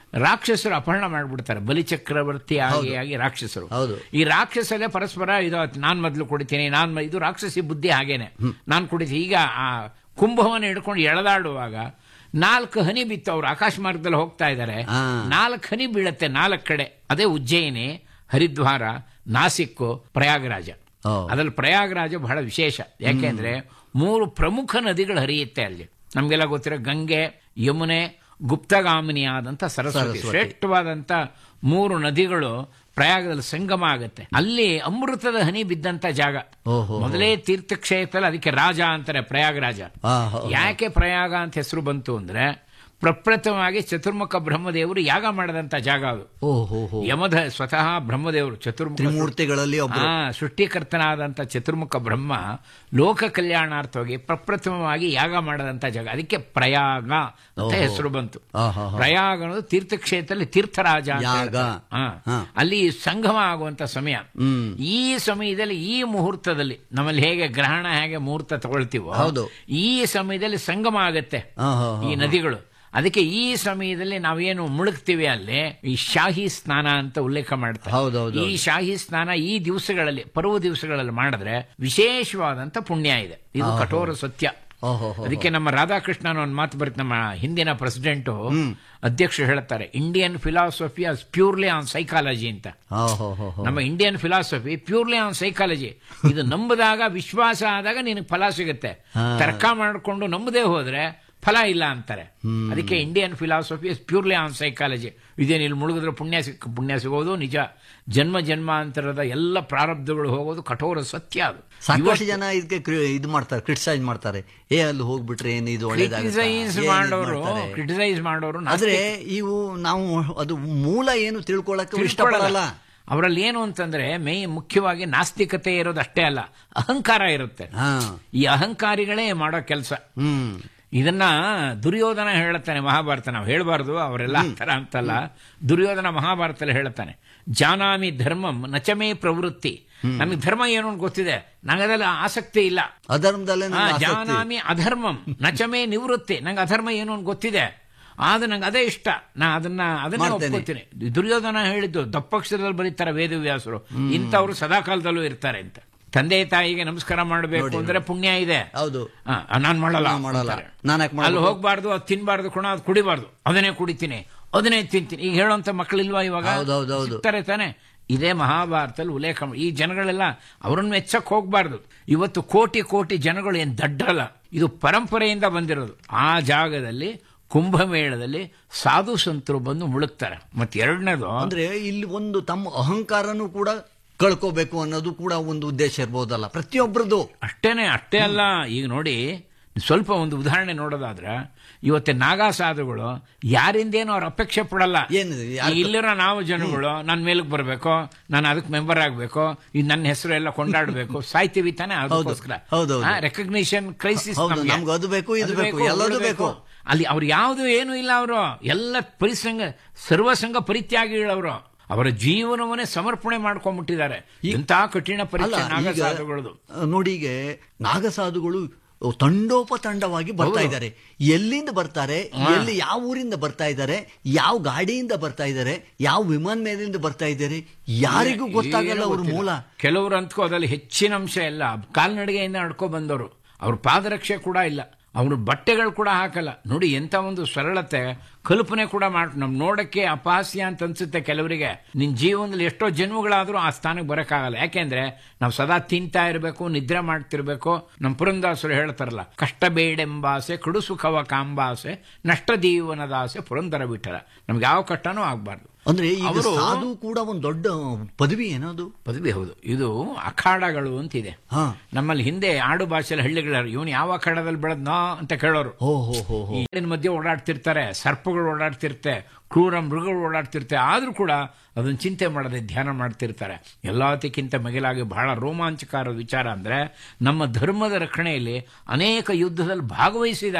ರಾಕ್ಷಸರು ಅಪಹರಣ ಮಾಡ್ಬಿಡ್ತಾರೆ ಬಲಿಚಕ್ರವರ್ತಿ ಆಗಿ ಆಗಿ ರಾಕ್ಷಸರು ಹೌದು. ಈ ರಾಕ್ಷಸರೇ ಪರಸ್ಪರ ಇದು ನಾನ್ ಮೊದಲು ಕುಡಿತೀನಿ ನಾನ್ ಮ- ಇದು ರಾಕ್ಷಸಿ ಬುದ್ಧಿ ಹಾಗೇನೆ ನಾನು ಕುಡಿತೀನಿ ಈಗ ಆ ಕುಂಭವನ್ನು ಹಿಡ್ಕೊಂಡು ಎಳೆದಾಡುವಾಗ ನಾಲ್ಕು ಹನಿ ಬಿತ್ತು ಅವ್ರು ಆಕಾಶ ಮಾರ್ಗದಲ್ಲಿ ಹೋಗ್ತಾ ಇದ್ದಾರೆ ನಾಲ್ಕು ಹನಿ ಬೀಳತ್ತೆ ನಾಲ್ಕು ಕಡೆ ಅದೇ ಉಜ್ಜಯಿನಿ ಹರಿದ್ವಾರ ನಾಸಿಕ್ಕು ಪ್ರಯಾಗರಾಜ ಅದ್ರಲ್ಲಿ ಪ್ರಯಾಗರಾಜ ಬಹಳ ವಿಶೇಷ ಯಾಕೆಂದ್ರೆ ಮೂರು ಪ್ರಮುಖ ನದಿಗಳು ಹರಿಯುತ್ತೆ ಅಲ್ಲಿ ನಮ್ಗೆಲ್ಲ ಗೊತ್ತಿರೋ ಗಂಗೆ ಯಮುನೆ ಗುಪ್ತಗಾಮಿನಿಯಾದಂಥ ಸರಸ್ವತಿ ಸರಸ್ವತಿ. ಶ್ರೇಷ್ಠವಾದಂಥ ಮೂರು ನದಿಗಳು ಪ್ರಯಾಗದಲ್ಲಿ ಸಂಗಮ ಆಗುತ್ತೆ ಅಲ್ಲಿ ಅಮೃತದ ಹನಿ ಬಿದ್ದಂತ ಜಾಗ ಓಹೋ. ಮೊದಲೇ ತೀರ್ಥಕ್ಷೇತ್ರ ಅದಕ್ಕೆ ರಾಜ ಅಂತಾರೆ ಪ್ರಯಾಗರಾಜ ಆ, ಹೋ, ಹೋ. ಯಾಕೆ ಪ್ರಯಾಗ ಅಂತ ಹೆಸರು ಬಂತು ಅಂದ್ರೆ ಪ್ರಪ್ರಥಮವಾಗಿ ಚತುರ್ಮುಖ ಬ್ರಹ್ಮದೇವರು ಯಾಗ ಮಾಡದಂತ ಜಾಗ ಅದು ಓಹೋ ಹೋ ಯಮಧ ಸ್ವತಃ ಬ್ರಹ್ಮದೇವರು ಚತುರ್ಮುಖ ತ್ರಿಮೂರ್ತಿಗಳಲ್ಲಿ ಒಬ್ರು. ಆ, ಸೃಷ್ಟಿಕರ್ತನಾದಂಥ ಚತುರ್ಮುಖ ಬ್ರಹ್ಮ ಲೋಕ ಕಲ್ಯಾಣಾರ್ಥವಾಗಿ ಪ್ರಪ್ರಥಮವಾಗಿ ಯಾಗ ಮಾಡದಂತ ಜಾಗ ಅದಕ್ಕೆ ಪ್ರಯಾಗ ಅಂತ ಓಹೋ. ಹೆಸರು ಬಂತು ಆಹಾ. ಪ್ರಯಾಗ ಅನ್ನೋದು ತೀರ್ಥಕ್ಷೇತ್ರದಲ್ಲಿ ತೀರ್ಥರಾಜ ಅಂತ ಯಾಗ. ಹೇಳ್ತಾರೆ. ಆ. ಹಾ. ಅಲ್ಲಿ ಸಂಗಮ ಆಗುವಂತ ಸಮಯ ಹ್ಮ್. ಈ ಸಮಯದಲ್ಲಿ ಈ ಮುಹೂರ್ತದಲ್ಲಿ ನಮ್ಮಲ್ಲಿ ಹೇಗೆ ಗ್ರಹಣ ಹೇಗೆ ಮುಹೂರ್ತ ತಗೊಳ್ತೀವೋ ಹೌದು. ಈ ಸಮಯದಲ್ಲಿ ಸಂಗಮ ಆಗತ್ತೆ ಆಹಾ, ಈ ಆಹಾ. ನದಿಗಳು ಅದಕ್ಕೆ ಈ ಸಮಯದಲ್ಲಿ ನಾವೇನು ಮುಳುಗ್ತೀವಿ ಅಲ್ಲಿ ಈ ಶಾಹಿ ಸ್ನಾನ ಅಂತ ಉಲ್ಲೇಖ ಮಾಡ್ತಾರೆ ಹೌದೌದು. ಈ ಶಾಹಿ ಸ್ನಾನ ಈ ದಿವಸಗಳಲ್ಲಿ ಪರ್ವ ದಿವಸಗಳಲ್ಲಿ ಮಾಡಿದ್ರೆ ವಿಶೇಷವಾದಂತ ಪುಣ್ಯ ಇದೆ ಇದು ಆಹಾ. ಕಠೋರ ಸತ್ಯ ಓಹೋ ಹೋ, ಅದಕ್ಕೆ ನಮ್ಮ ರಾಧಾಕೃಷ್ಣನ್ ಒಂದು ಮಾತು ಬರುತ್ತೆ ನಮ್ಮ ಹಿಂದಿನ ಪ್ರೆಸಿಡೆಂಟ್ ಅಧ್ಯಕ್ಷರು ಹೇಳ್ತಾರೆ Indian philosophy is purely on psychology ಅಂತ ಓಹೋ ಹೋ ಹೋ. ನಮ್ಮ Indian philosophy purely on psychology ಇದು ನಂಬದಾಗ ವಿಶ್ವಾಸ ಆದಾಗ ನಿನಗೆ ಫಲ ಸಿಗುತ್ತೆ ಹಾ. ತರ್ಕ ಮಾಡಿಕೊಂಡು ನಂಬದೇ ಹೋದ್ರೆ ಫಲ ಇಲ್ಲ ಅಂತಾರೆ ಅದಕ್ಕೆ Indian philosophy is purely on psychology ಇದೇನು ಇಲ್ಲಿ ಮುಳುಗಿದ್ರೆ ಪುಣ್ಯ ಸಿಕ್ಕ ಪುಣ್ಯ ಸಿಗೋದು ನಿಜ ಜನ್ಮ ಜನ್ಮಾಂತರದ ಎಲ್ಲ ಪ್ರಾರಬ್ಧಗಳು ಹೋಗೋದು ಕಠೋರ ಸತ್ಯ ಅದು ಸಾಕಷ್ಟು ಜನ ಇದಕ್ಕೆ ಕ್ರಿ- ಇದು ಮಾಡ್ತಾರೆ ಕ್ರಿಟಿಸೈಸ್ ಮಾಡ್ತಾರೆ ಏ ಅಲ್ಲಿ ಹೋಗ್ಬಿಟ್ರೆ ಏನು ಇದು ಒಳ್ಳೇದಾಗುತ್ತಾ? ಕ್ರಿಟಿಸೈಸ್ ಏನ್ ಇದ್ ಮಾಡೋರು ಮಾಡ್ತಾರೆ? ಕ್ರಿಟಿಸೈಸ್ ಮಾಡೋರು ಆದ್ರೆ ಇವು ನಾವು ಅದು ಮೂಲ ಏನು ತಿಳ್ಕೊಳಕ್ಕೆ ಇಷ್ಟಪಡಲ್ಲ ಅವರಲ್ಲಿ ಏನು ಅಂತಂದ್ರೆ ಮೇ ಮುಖ್ಯವಾಗಿ ನಾಸ್ತಿಕತೆ ಇರೋದು ಅಷ್ಟೇ ಅಲ್ಲ ಅಹಂಕಾರ ಇರುತ್ತೆ ಹಾ ಈ ಅಹಂಕಾರಿಗಳೇ ಮಾಡೋ ಕೆಲಸ ಹ್ಮ್ ಇದನ್ನ ದುರ್ಯೋಧನ ಹೇಳುತ್ತಾನೆ ಮಹಾಭಾರತ ನಾವು ಹೇಳಬಾರ್ದು ಅವರೆಲ್ಲ ಆ ಥರ ಅಂತಲ್ಲ ದುರ್ಯೋಧನ ಮಹಾಭಾರತದಲ್ಲಿ ಹೇಳುತ್ತಾನೆ ಜಾನಾಮಿ ಧರ್ಮಂ ನಚಮೇ ಪ್ರವೃತ್ತಿ ನಮಗೆ ಧರ್ಮ ಏನು ಅಂತ ಗೊತ್ತಿದೆ ನಂಗದೆಲ್ಲ ಆಸಕ್ತಿ ಇಲ್ಲ ಅಧರ್ಮದಲ್ಲೇ ಆ, ನಂಗೆ ಆಸಕ್ತಿ. ಜಾನಾಮಿ ಅಧರ್ಮಂ ನಚಮೇ ನಿವೃತ್ತಿ ನಂಗೆ ಅಧರ್ಮ ಏನು ಅಂತ ಗೊತ್ತಿದೆ ಆದ್ರೆ ನಂಗೆ ಅದೇ ಇಷ್ಟ ನಾ ಅದನ್ನ ಅದನ್ನ ಮಾಡ್ತೇನೆ. ಒಪ್ಕೋತೀನಿ ದುರ್ಯೋಧನ ಹೇಳಿದ್ದು ದಪ್ಪಕ್ಷರದಲ್ಲಿ ಬರೀತಾರೆ ವೇದವ್ಯಾಸರು ಇಂಥವ್ರು ಸದಾಕಾಲದಲ್ಲೂ ಇರ್ತಾರೆ ಅಂತ ತಂದೆ ತಾಯಿಗೆ ನಮಸ್ಕಾರ ಮಾಡಬೇಕು ಅಂದ್ರೆ ಪುಣ್ಯ ಇದೆ ಹೌದು ನಾನು ಮಾಡಲ್ಲ ನಾನ್ ಮಾಡಲ್ಲ. ಅಂತಾರೆ. ನಾನ್ ಯಾಕ್ ಅಲ್ಲಿ ಮಾಡ್ಬೇಕು? ಹೋಗ್ಬಾರ್ದು ಅದು ತಿನ್ಬಾರ್ದು ಕುಣ ಅದು ಕುಡಿಬಾರ್ದು ಅದನ್ನೇ ಕುಡಿತೀನಿ ಅದನ್ನೇ ತಿಂತೀನಿ ಈಗ ಹೇಳುವಂತ ಮಕ್ಕಳಿಲ್ವಾ ಇವಾಗ ಹೌದೌದೌದು. ಸಿಗ್ತಾರೆ ತಾನೆ ಇದೇ ಮಹಾಭಾರತದಲ್ಲಿ ಉಲ್ಲೇಖ ಮಾಡಿ- ಈ ಜನಗಳೆಲ್ಲ ಅವರನ್ನು ಮೆಚ್ಚಕ್ ಹೋಗ್ಬಾರ್ದು ಇವತ್ತು ಕೋಟಿ ಕೋಟಿ ಜನಗಳು ಏನ್ ದಡ್ಡಲ್ಲ ಇದು ಪರಂಪರೆಯಿಂದ ಬಂದಿರೋದು ಆ ಜಾಗದಲ್ಲಿ ಕುಂಭಮೇಳದಲ್ಲಿ ಸಾಧು ಸಂತರು ಬಂದು ಮುಳುಗ್ತಾರೆ ಮತ್ತೆ ಎರಡನೇದು ಅಂದ್ರೆ ಇಲ್ಲಿ ಒಂದು ತಮ್ಮ ಅಹಂಕಾರನೂ ಕೂಡ ಕಳ್ಕೋಬೇಕು ಅನ್ನೋದು ಕೂಡ ಒಂದು ಉದ್ದೇಶ ಇರ್ಬೋದಲ್ಲ ಪ್ರತಿಯೊಬ್ಬರದು ಅಷ್ಟೇನೆ ಅಷ್ಟೇ ಅಲ್ಲ ಈಗ ನೋಡಿ ಸ್ವಲ್ಪ ಒಂದು ಉದಾಹರಣೆ ನೋಡೋದಾದ್ರೆ ಇವತ್ತೆ ನಾಗಾ ಸಾಧುಗಳು ಯಾರಿಂದೇನು ಅವ್ರ ಅಪೇಕ್ಷೆ ಪಡಲ್ಲ ಏನಿದೆ? ಈಗ ಯಾರ್- ಇಲ್ಲಿರೋ ನಾವು ಜನಗಳು ನನ್ನ ಮೇಲಕ್ಕೆ ಬರಬೇಕು ನಾನು ಅದಕ್ಕೆ ಮೆಂಬರ್ ಆಗಬೇಕು ಇದು ನನ್ನ ಹೆಸರು ಎಲ್ಲ ಕೊಂಡಾಡಬೇಕು ಸಾಯ್ತೀವಿ ತಾನೆ ಅದಕ್ಕೋಸ್ಕರ ಹೌದೌದು. ರೆಕಗ್ನಿಷನ್ ಕ್ರೈಸಿಸ್ ಹೌದು, ನಮ್ಗೆ ಅದು ಬೇಕು, ಇದು ಬೇಕು, ಎಲ್ಲದೂ ಬೇಕು. ಅಲ್ಲಿ ಅವ್ರು ಯಾವುದು ಏನು ಇಲ್ಲ ಅವರು ಎಲ್ಲ ಪರಿಸಂಗ ಸರ್ವಸಂಗ ಪರಿತ್ಯಾಗಿಗಳವರು ಅವರ ಜೀವನವನ್ನೇ ಸಮರ್ಪಣೆ ಮಾಡ್ಕೊಂಡ್ಬಿಟ್ಟಿದ್ದಾರೆ ಇಂಥ ಕಠಿಣ ಅಲ್ಲ ಪರೀಕ್ಷೆ ನಾಗಾ ಈಗ, ಸಾಧುಗಳದು ನೋಡಿ ಈಗ ನಾಗಸಾಧುಗಳು ತಂಡೋಪತಂಡವಾಗಿ ಬರ್ತಾ ಹೌದು. ಇದ್ದಾರೆ ಎಲ್ಲಿಂದ ಬರ್ತಾರೆ ಹಾ. ಎಲ್ಲಿ ಯಾವ ಊರಿಂದ ಬರ್ತಾ ಇದ್ದಾರೆ ಯಾವ ಗಾಡಿಯಿಂದ ಬರ್ತಾ ಇದ್ದಾರೆ ಯಾವ ವಿಮಾನ ಮೇಲಿಂದ ಬರ್ತಾ ಇದ್ದಾರೆ ಯಾರಿಗೂ ಗೊತ್ತಾಗಲ್ಲ ಏನೂ ಅವ್ರ ಗೊತ್ತಿಲ್ಲ. ಮೂಲ ಕೆಲವರು ಅಂದ್ಕೋ ಅದ್ರಲ್ಲಿ ಹೆಚ್ಚಿನ ಅಂಶ ಎಲ್ಲ ಕಾಲ್ನಡಿಗೆಯಿಂದ ನಡ್ಕೊ ಬಂದವರು ಅವ್ರ ಪಾದರಕ್ಷೆ ಕೂಡ ಇಲ್ಲ ಅವ್ರ ಬಟ್ಟೆಗಳು ಕೂಡ ಹಾಕಲ್ಲ ನೋಡಿ ಎಂತ ಒಂದು ಸರಳತೆ ಕಲ್ಪನೆ ಕೂಡ ಮಾಡ್ ನಮ್ ನೋಡಕ್ಕೆ ಅಪಹಾಸ್ಯ ಅಂತ ಅನ್ಸುತ್ತೆ ಕೆಲವರಿಗೆ ನಿನ್ ಜೀವನದಲ್ಲಿ ಎಷ್ಟೋ ಜನ್ಮಗಳಾದ್ರೂ ಆ ಸ್ಥಾನಕ್ಕೆ ಬರಕ್ಕಾಗಲ್ಲ ಯಾಕೆಂದ್ರೆ ನಾವು ಸದಾ ತಿಂತಾ ಇರಬೇಕು ನಿದ್ರೆ ಮಾಡ್ತಿರ್ಬೇಕು ನಮ್ಮ ಪುರಂದಾಸರು ಹೇಳ್ತಾರಲ್ಲ ಕಷ್ಟ ಬೇಡೆಂಬಾಸೆ ಕಡು ಸುಖವ ಕಾಂಬಾಸೆ ನಷ್ಟ ಜೀವನದಾಸೆ ಪುರಂದರ ಬಿಟ್ಟರ ನಮ್ಗೆ ಯಾವ ಕಷ್ಟನೂ ಆಗ್ಬಾರ್ದು ಅಂದ್ರೆ ಈಗ ಅವರು ಸಾಧು ಕೂಡ ಒಂದು ದೊಡ್ಡ ಪದವಿ ಏನದು ಪದವಿ ಹೌದು ಇದು ಅಖಾಡಗಳು ಅಂತಿದೆ ಹಾ ನಮ್ಮಲ್ಲಿ ಹಿಂದೆ ಆಡು ಭಾಷೆಯಲ್ಲಿ ಹಳ್ಳಿಗಳ ಇವನು ಯಾವ ಅಖಾಡದಲ್ಲಿ ಬೆಳೆದ್ನೋ ಅಂತ ಕೇಳೋರು ಹೋ ಹೋ ಹೋ ಹೋ ಈ ಕಾಡಿನ ಮಧ್ಯೆ ಓಡಾಡ್ತಿರ್ತಾರೆ ಸರ್ಪಗಳು ಓಡಾಡ್ತಿರ್ತೆ ಕ್ರೂರ ಮೃಗಗಳು ಓಡಾಡ್ತಿರ್ತೆ ಆದ್ರೂ ಕೂಡ ಅದನ್ನ ಚಿಂತೆ ಮಾಡದೆ ಧ್ಯಾನ ಮಾಡ್ತಿರ್ತಾರೆ ಎಲ್ಲದಕ್ಕಿಂತ ಮಿಗಿಲಾಗಿ ಬಹಳ ರೋಮಾಂಚಕಾರ ವಿಚಾರ ಅಂದ್ರೆ ನಮ್ಮ ಧರ್ಮದ ರಕ್ಷಣೆಯಲ್ಲಿ ಅನೇಕ ಯುದ್ಧದಲ್ಲಿ ಭಾಗವಹಿಸಿದ್ದಾರೆ